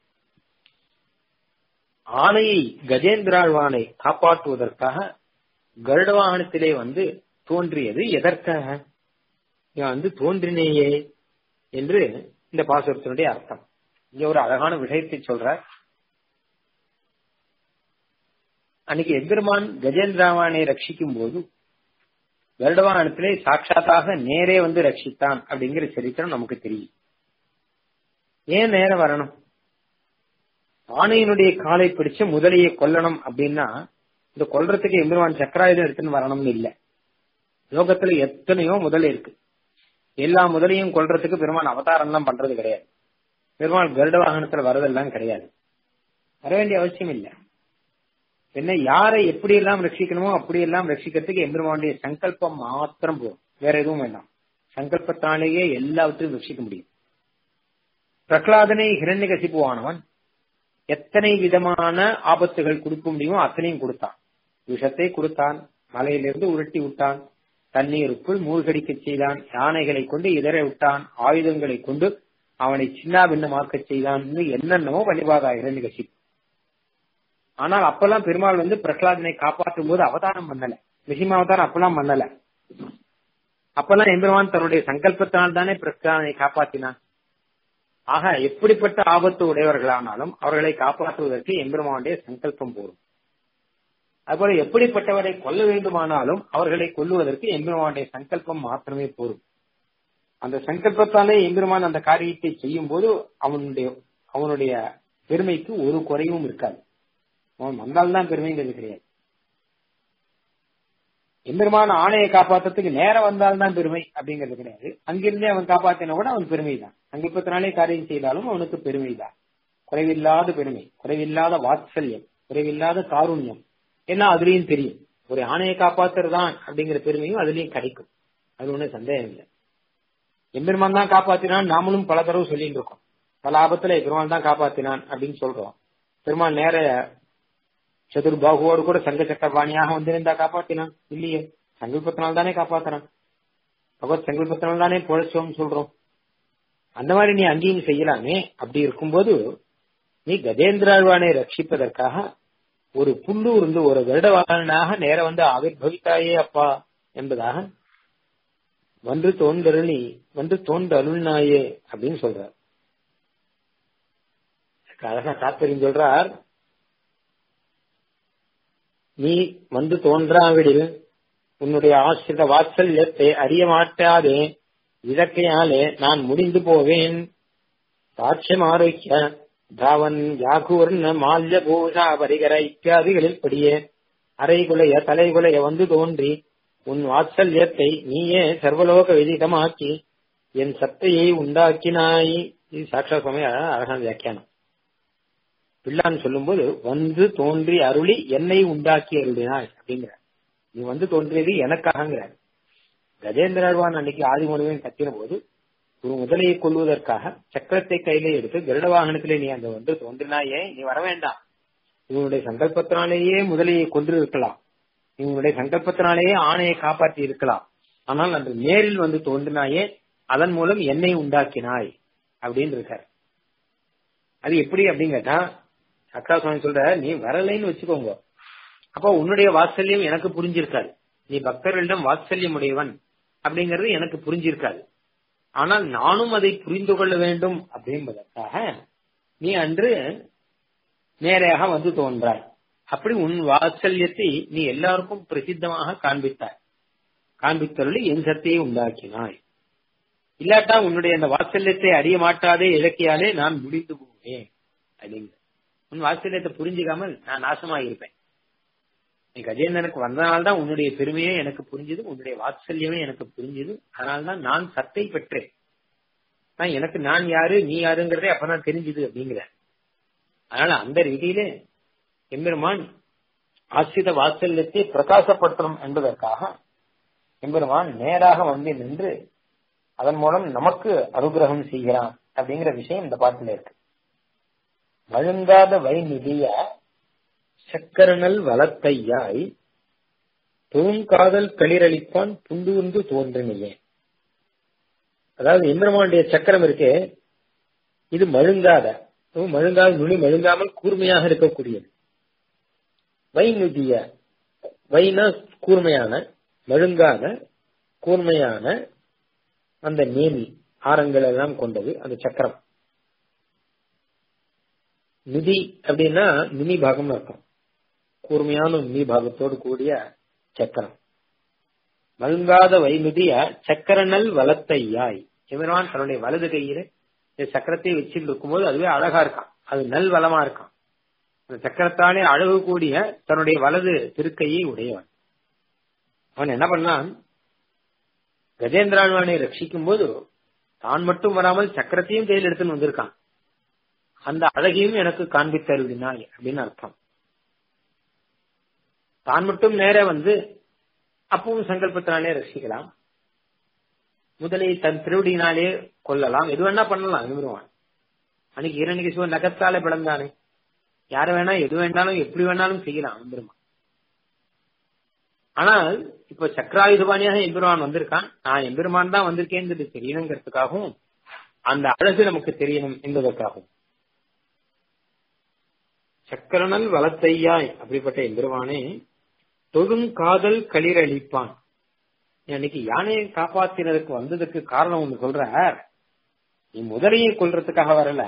ஆணையை கஜேந்திராழ்வானை காப்பாற்றுவதற்காக கருட வாகனத்திலே வந்து தோன்றியது எதற்காக நீ வந்து தோன்றினேயே என்று இந்த பாசுரத்தினுடைய அர்த்தம் இங்க ஒரு அழகான விஷயத்தை சொல்றார் அன்னைக்கு எம்பெருமான் கஜேந்திராவானை ரட்சிக்கும் போது கருடவாகனத்திலே சாட்சாத்தாக நேரே வந்து ரட்சித்தான் அப்படிங்கிற சரித்திரம் நமக்கு தெரியும் ஏன் நேரம் வரணும் ஆணையினுடைய காலை பிடிச்சு முதலையை கொல்லணும் அப்படின்னா இந்த கொல்றதுக்கு எம்பெருமான் சக்கராயுதம் எடுத்துன்னு வரணும்னு இல்ல லோகத்துல எத்தனையோ முதல் இருக்கு எல்லா முதலையும் கொல்றதுக்கு பெருமான் அவதாரம் எல்லாம் பண்றது கிடையாது பெருமாள் கருட வாகனத்துல வரதெல்லாம் கிடையாது வர வேண்டிய அவசியம் இல்ல என்ன யாரை எப்படி எல்லாம் ரட்சிக்கணுமோ அப்படி எல்லாம் ரட்சிக்கிறதுக்கு எம்பெருமானுடைய சங்கல்பம் மாத்திரம் போதும் வேற எதுவும் வேண்டாம் சங்கல்பத்தாலேயே எல்லாவற்றையும் ரட்சிக்க முடியும் பிரகலாதனை ஹிரண்ய கசிப்புவானவன் எத்தனை விதமான ஆபத்துகள் கொடுக்க முடியுமோ அத்தனையும் கொடுத்தான் விஷத்தை கொடுத்தான் மலையிலிருந்து உருட்டி விட்டான் தண்ணீருக்குள் மூழ்கடிக்க செய்தான் யானைகளை கொண்டு இதர விட்டான் ஆயுதங்களை கொண்டு அவனை சின்ன பின்னமாக்க செய்தான் என்னென்னமோ பண்ணிபாதா இரண்டு கட்சி ஆனால் அப்பெல்லாம் பெருமாள் வந்து பிரகலாதனை காப்பாற்றும் போது அவதாரம் பண்ணல நிசிம அவதாரம் அப்பெல்லாம் பண்ணல அப்பெல்லாம் எம்பெருமான் தன்னுடைய சங்கல்பத்தினால் தானே பிரகலாதனை காப்பாற்றினான் ஆக எப்படிப்பட்ட ஆபத்து உடையவர்களானாலும் அவர்களை காப்பாற்றுவதற்கு எம்பெருமானுடைய சங்கல்பம் போரும் அதுபோல எப்படிப்பட்டவரை கொல்ல வேண்டுமானாலும் அவர்களை கொல்லுவதற்கு எம்பெருமானுடைய சங்கல்பம் மாத்திரமே போரும் அந்த சங்கல்பத்தாலே எம்பெருமான் அந்த காரியத்தை செய்யும் போது அவனுடைய அவனுடைய பெருமைக்கு ஒரு குறைவும் இருக்காது அவன் வந்தால்தான் பெருமைங்கிறது கிடையாது எம்பெருமான ஆணையை காப்பாத்துறதுக்கு நேரம் வந்தால்தான் பெருமை அப்படிங்கிறது கிடையாது அங்கிருந்தே அவன் காப்பாத்தின கூட அவன் பெருமை தான் சங்கல்பத்தினாலே காரியம் செய்தாலும் அவனுக்கு பெருமை தான் குறைவில்லாத பெருமை குறைவில்லாத வாத்சல்யம் குறைவில்லாத காருண்யம் ஏன்னா அதுலயும் தெரியும் ஒரு ஆணையை காப்பாத்துறதான் அப்படிங்கிற பெருமையும் அதுலயும் கிடைக்கும் அது ஒண்ணும் சந்தேகம் இல்லை எம்பெருமான் தான் காப்பாத்தினான் நாமளும் பல தடவை சொல்லிட்டு இருக்கோம் பல ஆபத்துல பெருமாள் தான் காப்பாத்தினான் அப்படின்னு சொல்றோம் பெருமாள் நேர சதுர்பாகுவோடு கூட சங்க சக்கரபாணியாக வந்திருந்தா காப்பாத்தினான் இல்லையே சங்கல்பத்தினால் தானே காப்பாத்துறான் பகவத் சங்கல்பத்தினால் தானே பொழைச்சோம் சொல்றோம் அந்த மாதிரி நீ அங்கேயும் செய்யலாமே அப்படி இருக்கும்போது நீ கஜேந்திராழ்வானை ரட்சிப்பதற்காக ஒரு புல்லு இருந்து ஒரு வருடவாளனாக நேர வந்து ஆவிர்வவித்தாயே அப்பா என்பதாக வந்து தோன்றருளி வந்து தோன்று அருள்நாயே அப்படின்னு சொல்றார் அழகா தாத்பரியம் சொல்றார் நீ வந்து தோன்றாவிடில் உன்னுடைய ஆசிரித வாத்சல்யத்தை அறிய மாட்டாதே இதற்கையாலே நான் முடிந்து போவேன் சாட்சியம் ஆரோக்கிய தாவன் யாகூர்ண மால்ய பூஷா பரிகர இத்தியாதிகளில் படியே அரைகுலைய தலைகுலைய வந்து தோன்றி உன் வாத்சல்யத்தை நீயே சர்வலோக விதிதமாக்கி என் சத்தையை உண்டாக்கினாய் இது சாட்சா சுவாமி அழகான வியாக்கியானம் பிள்ளான் சொல்லும்போது வந்து தோன்றி அருளி என்னை உண்டாக்கி அருளினாய் அப்படிங்கிற நீ வந்து தோன்றியது எனக்காகங்கிறார் கஜேந்திரவான் அன்னைக்கு ஆதிமுனிவன் கத்தின போது ஒரு முதலையை கொள்வதற்காக சக்கரத்தை கையில எடுத்து கருட வாகனத்திலே நீ அந்த வந்து தோன்றினாயே நீ வர வேண்டாம் இவனுடைய சங்கல்பத்தினாலேயே முதலையை கொன்று இருக்கலாம் இவனுடைய சங்கல்பத்தினாலேயே ஆணையை காப்பாற்றி இருக்கலாம் ஆனால் அன்று நேரில் வந்து தோன்றினாயே அதன் மூலம் என்னை உண்டாக்கினாய் அப்படின்னு இருக்கார் அது எப்படி அப்படின்னு கேட்டா அக்கா சுவாமி சொல்ற நீ வரலைன்னு வச்சுக்கோங்க அப்போ உன்னுடைய வாத்சல்யம் எனக்கு புரிஞ்சிருக்காது நீ பக்தர்களிடம் வாத்சல்யம் உடையவன் அப்படிங்கறது எனக்கு புரிஞ்சிருக்காது ஆனால் நானும் அதை புரிந்து கொள்ள வேண்டும் அப்படின்பதற்காக நீ அன்று நேரையாக வந்து தோன்றாய் அப்படி உன் வாத்சல்யத்தை நீ எல்லாருக்கும் பிரசித்தமாக காண்பித்தாய் காண்பித்தருளி என் சக்தியை உண்டாக்கினாய் இல்லாட்டா உன்னுடைய அந்த வாத்சல்யத்தை அறிய மாட்டாதே இலக்கியாலே நான் முடிந்து போவேன் அப்படிங்கிற உன் வாத்சல்யத்தை புரிஞ்சுக்காமல் நான் நாசமாக இருப்பேன் நீ கஜேந்திரனுக்கு வந்தனால்தான் உன்னுடைய பெருமையே எனக்கு புரிஞ்சது உன்னுடைய வாத்சல்யமே எனக்கு புரிஞ்சது அதனால்தான் நான் சத்தை பெற்றேன் நான் எனக்கு நான் யாரு நீ யாருங்கிறதே அப்பதான் தெரிஞ்சுது அப்படிங்கிற அதனால அந்த ரீதியிலே எம்பெருமான் ஆசிரித வாத்சல்யத்தை பிரகாசப்படுத்தணும் என்பதற்காக எம்பெருமான் நேராக வந்து நின்று அதன் மூலம் நமக்கு அனுகிரகம் செய்கிறான் அப்படிங்கிற விஷயம் இந்த பாட்டுல இருக்கு வழுங்காத வைநிதிய சக்கரனல் வளத்தையாய் பூங்காதல் களிரளிப்பான் புண்டுந்து தோன்றினையே அதாவது இந்திரமானுடைய சக்கரம் இருக்கு இது மழுங்காத மழுங்காத நுனி மழுங்காமல் கூர்மையாக இருக்கக்கூடியது வைநிதிய வைனா கூர்மையான மழுங்காத கூர்மையான அந்த நேமி ஆரங்கள் எல்லாம் கொண்டது அந்த சக்கரம் நிதி அப்படின்னா நுனி பாகம்னு அர்த்தம் கூர்மையான நுனி பாகத்தோடு கூடிய சக்கரம் மழுங்காத வைநிதிய சக்கரநல் வளத்தையாய் எவரான் தன்னுடைய வலது கையில இந்த சக்கரத்தை வச்சுட்டு இருக்கும்போது அதுவே அழகா இருக்கான் அது நல் வளமா இருக்கான் அந்த சக்கரத்தாலே அழகு கூடிய தன்னுடைய வலது திருக்கையை உடையவன் அவன் என்ன பண்ணான் கஜேந்திராழ்வானை ரட்சிக்கும் போது தான் மட்டும் வராமல் சக்கரத்தையும் கையில் எடுத்துன்னு வந்திருக்கான் அந்த அழகையும் எனக்கு காண்பித்தருளினாய் அப்படின்னு அர்த்தம் தான் மட்டும் நேர வந்து அப்பவும் சங்கல்பத்தினாலே ரசிக்கலாம் முதலை தன் திருவடியினாலே கொல்லலாம் எது வேணா பண்ணலாம் விரும்புவான் அன்னைக்கு இரண்டு சிவன் நகத்தாலே பிளந்தானே யார வேணா எது வேணாலும் எப்படி வேணாலும் செய்யலாம் எம்பெருமான் ஆனால் இப்ப சக்கராயுதபாணியாக எம்பெருமான் வந்திருக்கான் நான் எம்பெருமான் தான் வந்திருக்கேங்கிறது தெரியணுங்கிறதுக்காகவும் அந்த அழகு நமக்கு தெரியணும் என்பதற்காகவும் சக்கரனல் வளத்தையாய் அப்படிப்பட்ட எம்பெருமானே தொழும் காதல் களிரளிப்பான் அன்னைக்கு யானையை காப்பாத்தினதுக்கு வந்ததுக்கு காரணம் ஒண்ணு சொல்ற நீ முதலையை கொல்றதுக்காக வரல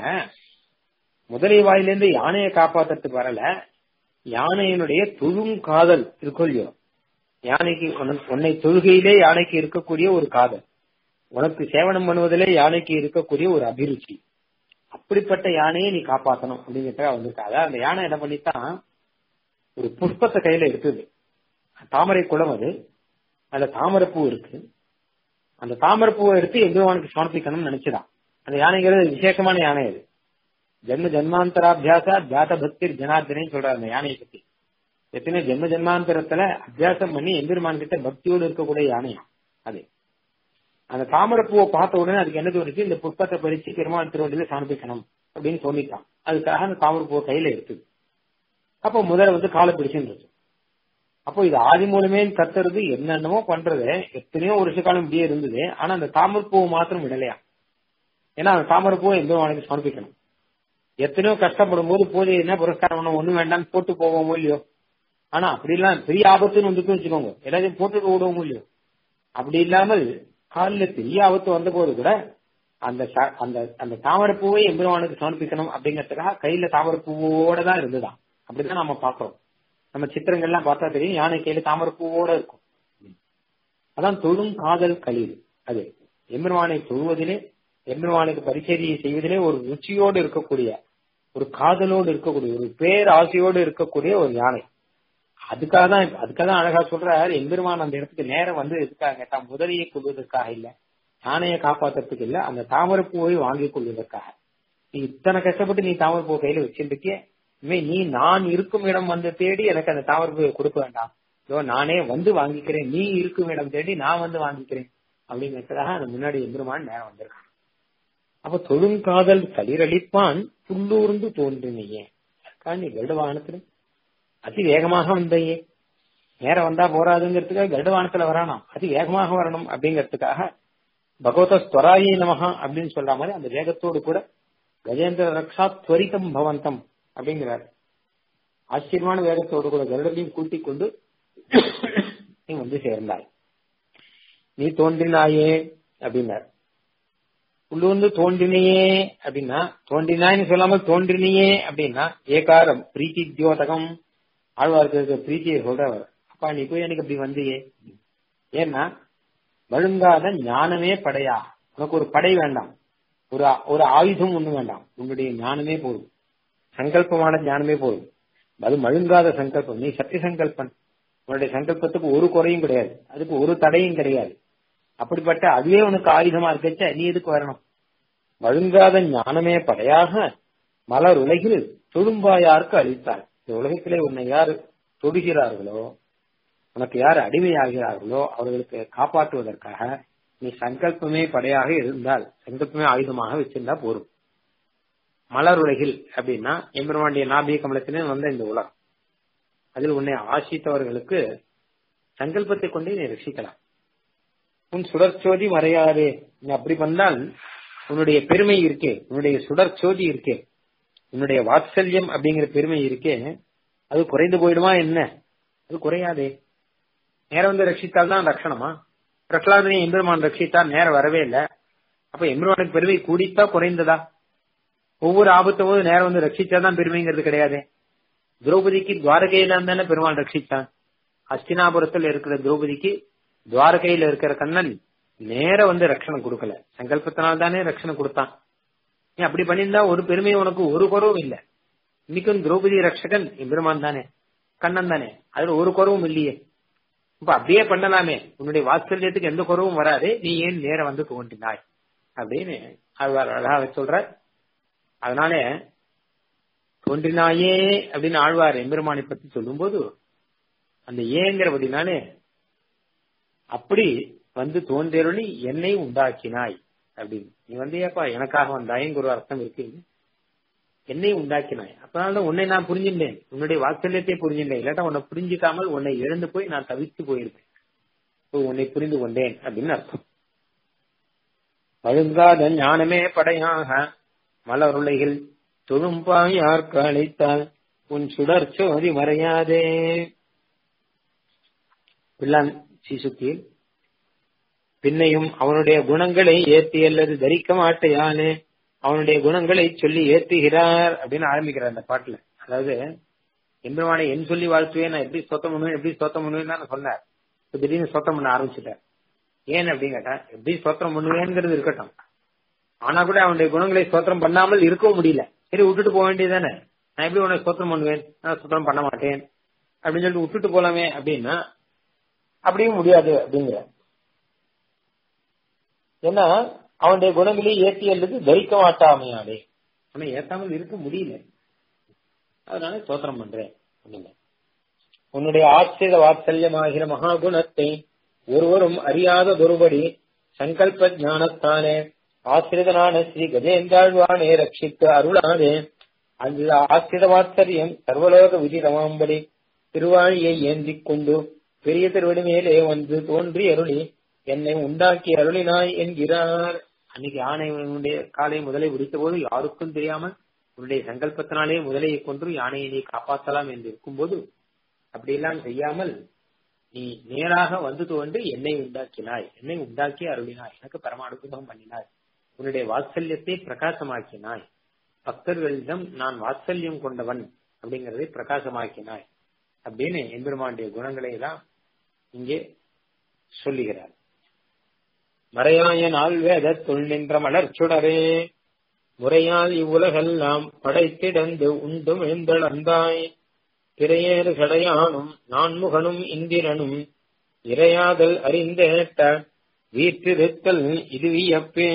முதலை வாயிலிருந்து யானையை காப்பாத்துறதுக்கு வரல யானையினுடைய தொழும் காதல் இருக்கொல்லையோ யானைக்கு உன்னை தொழுகையிலே யானைக்கு இருக்கக்கூடிய ஒரு காதல் உனக்கு சேவனம் பண்ணுவதிலே யானைக்கு இருக்கக்கூடிய ஒரு அபிருச்சி அப்படிப்பட்ட யானையை நீ காப்பாத்தணும் அப்படிங்கிட்ட வந்திருக்காத அந்த யானை என்ன பண்ணித்தான் ஒரு புஷ்பத்தை கையில எடுத்தது தாமரை குளம் அது அதுல தாமரைப்பூ இருக்கு அந்த தாமரைப்பூவை எடுத்து எம்பெருமானுக்கு சமர்ப்பிக்கணும்னு நினைச்சுதான் அந்த யானைங்கிறது விசேஷமான யானை அது ஜென்ம ஜென்மாந்தராபியாச ஜாத பக்தி ஜனார்தனே சொல்றாரு அந்த யானையை பத்தி எத்தனை ஜென்ம ஜென்மாந்தரத்துல அபியாசம் பண்ணி எம்பெருமான் கிட்ட பக்தியோடு இருக்கக்கூடிய யானையா அது அந்த தாமரைப்பூவை பார்த்த உடனே அதுக்கு என்ன தோணுச்சு இந்த புஷ்பத்தை பறிச்சு பெருமாள் திருவண்டியில சமர்ப்பிக்கணும் அப்படின்னு சொல்லிட்டான் அதுக்காக அந்த தாமரைப்பூவை கையில எடுத்தது அப்போ முதல்ல வந்து காலை பிடிச்சுன்றது அப்போ இது ஆதி மூலமே கத்துறது என்னென்னமோ பண்றது எத்தனையோ வருஷ காலம் இப்படியே இருந்தது ஆனா அந்த தாமரைப்பூவை மாத்திரம் விடலையா ஏன்னா அந்த தாமரைப்பூவை எம்பெருமானுக்கு சமர்ப்பிக்கணும் எத்தனையோ கஷ்டப்படும் போது பூஜை என்ன புரஸ்காரம் பண்ண ஒண்ணு வேண்டாம்னு போட்டு போவோமோ இல்லையோ ஆனா அப்படி எல்லாம் பெரிய ஆபத்துன்னு வந்துட்டு வச்சுக்கோங்க எல்லாத்தையும் போட்டுட்டு விடுவோமோ இல்லையோ அப்படி இல்லாமல் காலில் பெரிய ஆபத்து வந்த போது கூட அந்த அந்த அந்த தாமரைப்பூவை எம்பெருமானுக்கு சமர்ப்பிக்கணும் அப்படிங்கறதுக்காக கையில தாமரைப்பூவோட தான் இருந்துதான் அப்படிதான் நம்ம பாக்குறோம் நம்ம சித்திரங்கள்லாம் பார்த்தா தெரியும் யானை கையில தாமரைப்பூவோட இருக்கும் அதான் தொழும் காதல் கலீல் அது எம்பெருமானை தொழுவதிலே எம்பெருமானுக்கு பரிச்சரியை செய்வதிலே ஒரு ருச்சியோடு இருக்கக்கூடிய ஒரு காதலோடு இருக்கக்கூடிய ஒரு பேராசையோடு இருக்கக்கூடிய ஒரு யானை அதுக்காக தான் அதுக்காக தான் அழகா சொல்றாரு எம்பெருமான் அந்த இடத்துக்கு நேரம் வந்து எதுக்காக கேட்டா முதலையை கொள்வதற்காக இல்ல யானையை காப்பாத்துறதுக்கு இல்ல அந்த தாமரைப்பூவை வாங்கி கொள்வதற்காக நீ இத்தனை கஷ்டப்பட்டு நீ தாமரைப்பூ கையில வச்சிருக்கே இனிமே நீ நான் இருக்கும் இடம் வந்து தேடி எனக்கு அந்த தாமரைப்பூவை கொடுக்க வேண்டாம் இதோ நானே வந்து வாங்கிக்கிறேன் நீ இருக்கும் இடம் தேடி நான் வந்து வாங்கிக்கிறேன் அப்படிங்கிறதுக்காக அந்த முன்னாடி எம்பெருமான் நேரம் வந்திருக்கான் அப்ப தொழுங்காதல் களிரளிப்பான் புல்லூர்ந்து தோன்றினையே நீ கருடவாகனத்துல அதி வேகமாக வந்தையே நேரம் வந்தா போறாதுங்கிறதுக்காக கருடவானத்துல வரானாம் அதி வேகமாக வரணும் அப்படிங்கிறதுக்காக பகவத ஸ்வராயி நமகா அப்படின்னு சொல்ற மாதிரி அந்த வேகத்தோடு கூட கஜேந்திர ரக்ஷா துவரிதம் பவந்தம் அப்படிங்கிறார் ஆச்சரியமான வேகத்தோடு கூட கருடனையும் கூட்டிக் கொண்டு நீ வந்து சேர்ந்தாய் நீ தோன்றினாயே அப்படின்னார் உள்ளூர்ந்து தோன்றினையே அப்படின்னா தோன்றினாய்னு சொல்லாமல் தோன்றினையே அப்படின்னா ஏகாரம் பிரீத்தி தியோதகம் ஆழ்வார்க்கு பிரீத்தியை சொல்றவர் அப்பா நீ போய் எனக்கு அப்படி வந்தியே ஏன்னா வழுங்காத ஞானமே படையா உனக்கு ஒரு படை வேண்டாம் ஒரு ஒரு ஆயுதம் ஒண்ணு வேண்டாம் உன்னுடைய ஞானமே போதும் சங்கல்பமான ஞானமே போதும் அது மழுங்காத சங்கல்பம் நீ சத்திய சங்கல்பன் உன்னுடைய சங்கல்பத்துக்கு ஒரு குறையும் கிடையாது அதுக்கு ஒரு தடையும் கிடையாது அப்படிப்பட்ட அதுவே உனக்கு ஆயுதமா இருக்கச்ச நீ எதுக்கு வரணும் வழுங்காத ஞானமே படையாக மலர் உலகில் தொழும்பாயாருக்கு அளித்தார் இந்த உலகத்திலே உன்னை யார் தொடுகிறார்களோ உனக்கு யார் அடிமையாகிறார்களோ அவர்களுக்கு காப்பாற்றுவதற்காக நீ சங்கல்பமே படையாக இருந்தால் சங்கல்பமே ஆயுதமாக வச்சிருந்தா போரும் மலர் உலகில் அப்படின்னா எம்பெருமாண்டிய நாபிய கமலத்திலே வந்த இந்த உலகம் அதில் உன்னை ஆசித்தவர்களுக்கு சங்கல்பத்தை கொண்டே நீ ரசிக்கலாம் உன் சுடர்ச்சோதி மறையாதே நீ அப்படி பண்ணால் உன்னுடைய பெருமை இருக்கே உன்னுடைய சுடர்ச்சோதி இருக்கே உன்னுடைய வாத்சல்யம் அப்படிங்கிற பெருமை இருக்கே அது குறைந்து போயிடுமா என்ன அது குறையாதே நேரம் வந்து ரட்சித்தால் தான் ரட்சணமா பிரகலாதனை எம்பெருமான் ரட்சித்தார் நேரம் வரவே இல்லை அப்ப எம்பெருமானுக்கு பெருமை கூடித்தா குறைந்ததா ஒவ்வொரு ஆபத்தும் போது நேரம் வந்து ரட்சிச்சாதான் பெருமைங்கிறது கிடையாது திரௌபதிக்கு துவாரகையில தானே பெருமாள் ரட்சித்தான் ஹஸ்தினாபுரத்தில் இருக்கிற திரௌபதிக்கு துவாரகையில இருக்கிற கண்ணன் நேர வந்து ரட்சணம் கொடுக்கல சங்கல்பத்தினால் தானே ரட்சணம் கொடுத்தான் நீ அப்படி பண்ணியிருந்தா ஒரு பெருமை உனக்கு ஒரு குறவும் இல்லை இன்னைக்கும் திரௌபதி ரட்சகன் எம்பெருமான் தானே கண்ணன் தானே அதுல ஒரு குறவும் இல்லையே இப்ப அப்படியே பண்ணலாமே உன்னுடைய வாத்சல்யத்துக்கு எந்த குறவும் வராது நீ ஏன் நேர வந்து தோன்றினாய் அப்படின்னு ஆழ்வார் அழகாக சொல்ற அதனால தோன்றினாயே அப்படின்னு ஆழ்வார் எம்பெருமானை பத்தி சொல்லும்போது அந்த ஏங்கிறபடினாலே அப்படி வந்து தோன்றருளி என்னை உண்டாக்கினாய் அப்படின்னு நீ வந்தியாப்பா எனக்காக வந்தாயங்க ஒரு அர்த்தம் இருக்கு என்னை உண்டாக்கினாய் அப்பனால்தான் உன்னை நான் புரிஞ்சுட்டேன் உன்னுடைய வாத்சல்யத்தை புரிஞ்சுட்டேன் இல்லாட்டா உன்னை புரிஞ்சுக்காமல் உன்னை இழந்து போய் நான் தவித்து போயிருப்பேன் உன்னை புரிந்து கொண்டேன் அப்படின்னு அர்த்தம் பழுங்காத ஞானமே படையாக மலருளைகள் தொழும்பாயார்க்கு அழைத்தால் உன் சுடர் சோதி மறையாதே பிள்ளான் சீசுக்கில் பின்னையும் அவனுடைய குணங்களை ஏத்தி அல்லது தரிக்க மாட்டையானே அவனுடைய குணங்களை சொல்லி ஏத்துகிறார் அப்படின்னு ஆரம்பிக்கிறார் அந்த பாட்டுல அதாவது எம்பெருமானை என் சொல்லி வாழ்த்துவேன் நான் எப்படி சொத்தம் பண்ணுவேன் எப்படி சொத்தம் பண்ணுவேன் நான் சொன்னார் திடீர்னு சொத்தம் பண்ண ஆரம்பிச்சுட்டார் ஏன் அப்படின்னு கேட்டா எப்படி சோத்திரம் பண்ணுவேங்கிறது இருக்கட்டும் ஆனா கூட அவனுடைய குணங்களை சோத்திரம் பண்ணாமல் இருக்கவும் முடியல சரி விட்டுட்டு போக வேண்டியதானே நான் எப்படி உனக்கு சோத்திரம் பண்ணுவேன் நான் சோத்திரம் பண்ண மாட்டேன் அப்படின்னு சொல்லிட்டு விட்டுட்டு போலாமே அப்படின்னா அப்படியும் முடியாது அப்படிங்கிற ஏன்னா அவனுடைய குணங்களே ஏற்றி அல்லது தரிக்க மாட்டாமையாடே ஆனா ஏத்தாமல் இருக்க முடியல அதனால சோத்திரம் பண்றேன் அப்படிங்க உன்னுடைய ஆச்சரிய வாத்சல்யமாகிற மகாகுணத்தை ஒருவரும் அறியாத ஒருபடி சங்கல்ப ஞானத்தானே ஆசிரிதனான ஸ்ரீ கஜேந்தாழ்வானே ரட்சித்து அருளானே அந்த ஆசிரித வாத்சரியம் சர்வலோக விதிரமாம்படி திருவாழியை ஏந்திக் கொண்டு பெரிய திருவடி மேலே வந்து தோன்றி அருளி என்னை உண்டாக்கி அருளினாய் என்கிறார் அன்னைக்கு யானையினுடைய காலை முதலை உடித்த போது யாருக்கும் தெரியாமல் உன்னுடைய சங்கல்பத்தினாலே முதலையை கொன்று யானையை நீ காப்பாற்றலாம் என்று இருக்கும்போது அப்படியெல்லாம் செய்யாமல் நீ நேராக வந்து தோன்றி என்னை உண்டாக்கினாய் என்னை உண்டாக்கி அருளினாய் எனக்கு பரமானுகிரகம் பண்ணினாய் உன்னுடைய வாத்சல்யத்தை பிரகாசமாக்கினாய் பக்தர்களிடம் நான் வாத்சல்யம் கொண்டவன் அப்படிங்கறதை பிரகாசமாக்கினாய் அப்படின்னு எம்பெருமானுடைய குணங்களை எல்லாம் இங்கே சொல்லுகிறார் மறையாய நாள் வேத தொல் நின்ற மலர்ச்சுடரே முறையால் இவ்வுலகெல்லாம் படைத்திடந்து உண்டும் எழுந்தளந்தாய் திரையேறு சடையானும் நான்முகனும் இந்திரனும் இறையாதல் அறிந்தேட்ட வீற்றிருத்தல் இது வியப்பே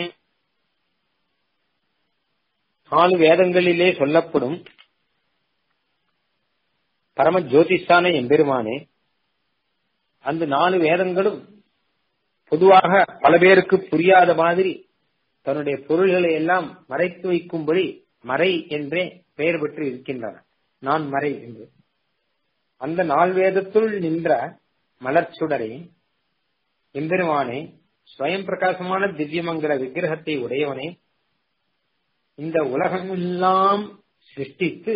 நாலு வேதங்களிலே சொல்லப்படும் பரம ஜோதிஷான எம்பெருமானே அந்த நாலு வேதங்களும் பொதுவாக பல பேருக்கு புரியாத மாதிரி தன்னுடைய பொருள்களை எல்லாம் மறைத்து வைக்கும்படி மறை என்றே பெயர் பெற்று இருக்கின்றன நான் மறை என்று அந்த நால் வேதத்துள் நின்ற மலர்ச்சுடரே எம்பெருமானே ஸ்வயம் பிரகாசமான திவ்யமங்கல விக்கிரகத்தை உடையவனே இந்த உலகமெல்லாம் சிருஷ்டித்து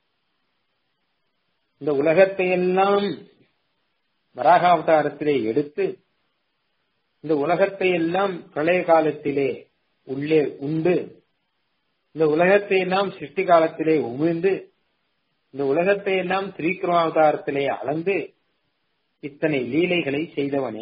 இந்த உலகத்தை எல்லாம் வராக அவதாரத்திலே எடுத்து இந்த உலகத்தை எல்லாம் பிரளய காலத்திலே உள்ளே உண்டு இந்த உலகத்தை எல்லாம் சிருஷ்டி காலத்திலே உமிழ்ந்து இந்த உலகத்தை எல்லாம் திரிக்கிரமாவதாரத்திலே அளந்து இத்தனை லீலைகளை செய்தவனே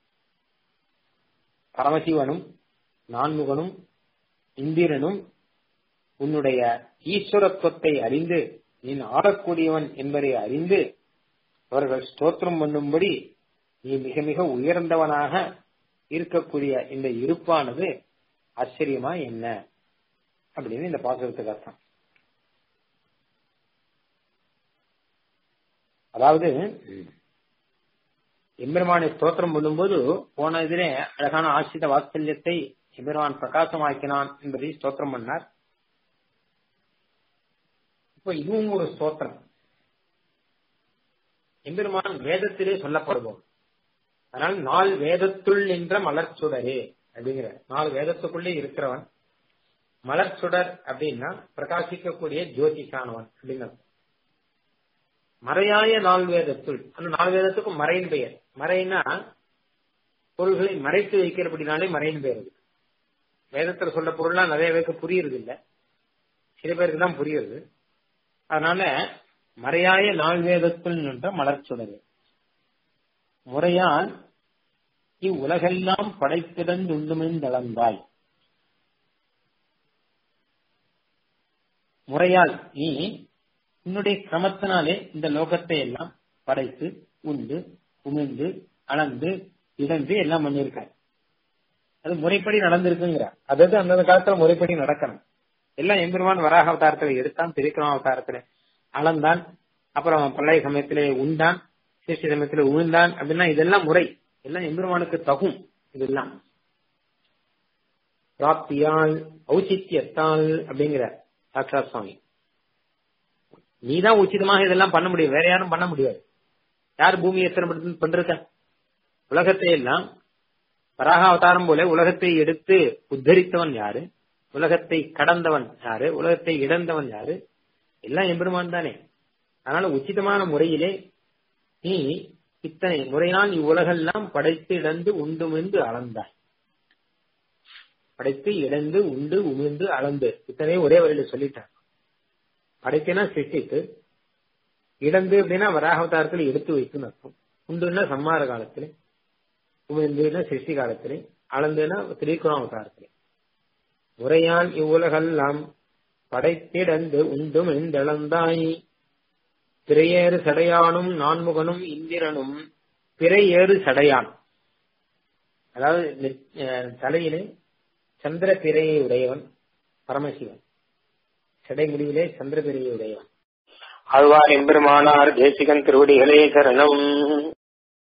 பரமசிவனும் நான்முகனும் இந்திரனும் உன்னுடைய ஈஸ்வரத்துவத்தை அறிந்து நீ ஆடக்கூடியவன் என்பதை அறிந்து அவர்கள் ஸ்தோத்திரம் பண்ணும்படி நீ மிக மிக உயர்ந்தவனாக இருக்கக்கூடிய இந்த இருப்பானது ஆச்சரியமா என்ன அப்படின்னு இந்த பாசுரத்துக்கு அர்த்தம் அதாவது எம்பெருமானை ஸ்தோத்திரம் பண்ணும்போது போன இதிலே அழகான ஆசிரித வாத்சல்யத்தை எம்பெருமான் பிரகாசமாக்கினான் என்பதை ஸ்தோத்திரம் பண்ணார் இப்ப இதுவும் ஒரு ஸ்தோத்திரம் எம்பெருமான் வேதத்திலே சொல்லப்படுவோம் அதனால் நாள் வேதத்துள் நின்ற மலர்ச்சுடரே அப்படிங்கிற நாலு வேதத்துக்குள்ளே இருக்கிறவன் மலர்ச்சுடர் அப்படின்னா பிரகாசிக்கக்கூடிய ஜோதிஷானவன் அப்படிங்கிறது மறையாய நாள் வேதத்துள் அந்த நாலு வேதத்துக்கும் மறையின் பெயர் மறைனா பொருள்களை மறைத்து வைக்கிறபடினாலே மறையின் பெயர் இருக்கு வேதத்துல சொல்ற பொருள்லாம் நிறைய பேருக்கு புரியுறது இல்ல சில பேருக்கு தான் புரியுறது அதனால மறையாய நாள் வேதத்துள் நின்ற மலர்ச்சுடரே முறையால் இவ்வுலகெல்லாம் படைத்திடந்துண்டுமென்றளந்தாய் முறையால் நீ உன்னுடைய கிரமத்தினாலே இந்த லோகத்தை எல்லாம் படைத்து உண்டு உமிழ்ந்து அளந்து இடந்து எல்லாம் பண்ணியிருக்காரு அது முறைப்படி நடந்திருக்குங்கிற அதாவது அந்தந்த காலத்துல முறைப்படி நடக்கணும் எல்லாம் எம்பெருமான் வராக அவதாரத்துல எடுத்தான் திரிக்கிரம அவதாரத்துல அளந்தான் அப்புறம் பழைய சமயத்திலே உண்டான் சிருஷ்டி சமயத்துல உழுந்தான் அப்படின்னா இதெல்லாம் முறை எல்லாம் எம்பெருமானுக்கு தகும் இதெல்லாம் பிராப்தியால் ஔசித்தியத்தால் அப்படிங்கிற சாட்சாத் சுவாமி நீதான் உச்சிதமாக இதெல்லாம் பண்ண முடியும் வேற யாரும் பண்ண முடியாது யார் பூமி எத்தனை பண்றத உலகத்தை எல்லாம் வராக அவதாரம் போல உலகத்தை எடுத்து உத்தரித்தவன் யாரு உலகத்தை கடந்தவன் யாரு உலகத்தை இழந்தவன் யாரு எல்லாம் எம்பெருமான் தானே அதனால உச்சிதமான முறையிலே நீ இத்தனை முறையால் இவ்வுலகெல்லாம் படைத்து இடந்து உண்டு மிந்து அளந்தாய் படைத்து இடந்து உண்டு உமிழ்ந்து அளந்து இத்தனை ஒரே வழியில சொல்லிட்டான் படைத்தினா சிருஷ்டித்து இடந்து அப்படின்னா வராகவதாரத்தில் எடுத்து வைத்துன்னு அர்த்தம் உண்டுன்னா சம்மார காலத்துல உமிழ்ந்துன்னா சிருஷ்டி காலத்திலே அளந்துன்னா திரிகுணாவதாரத்திலே முறையால் இவ்வுலகெல்லாம் படைத்திடந்து உண்டும் எந்தளந்தாய் திரையேறு சடையானும் நான்முகனும் இந்திரனும் பிறையேறு சடையான் அதாவது தலையிலே சந்திர பிறையை உடையவன் பரமசிவன் சடை முடிவிலே சந்திர பிறையை உடையவன் ஆழ்வார் எம்பெருமானார் தேசிகன் திருவடிகளே சரணம்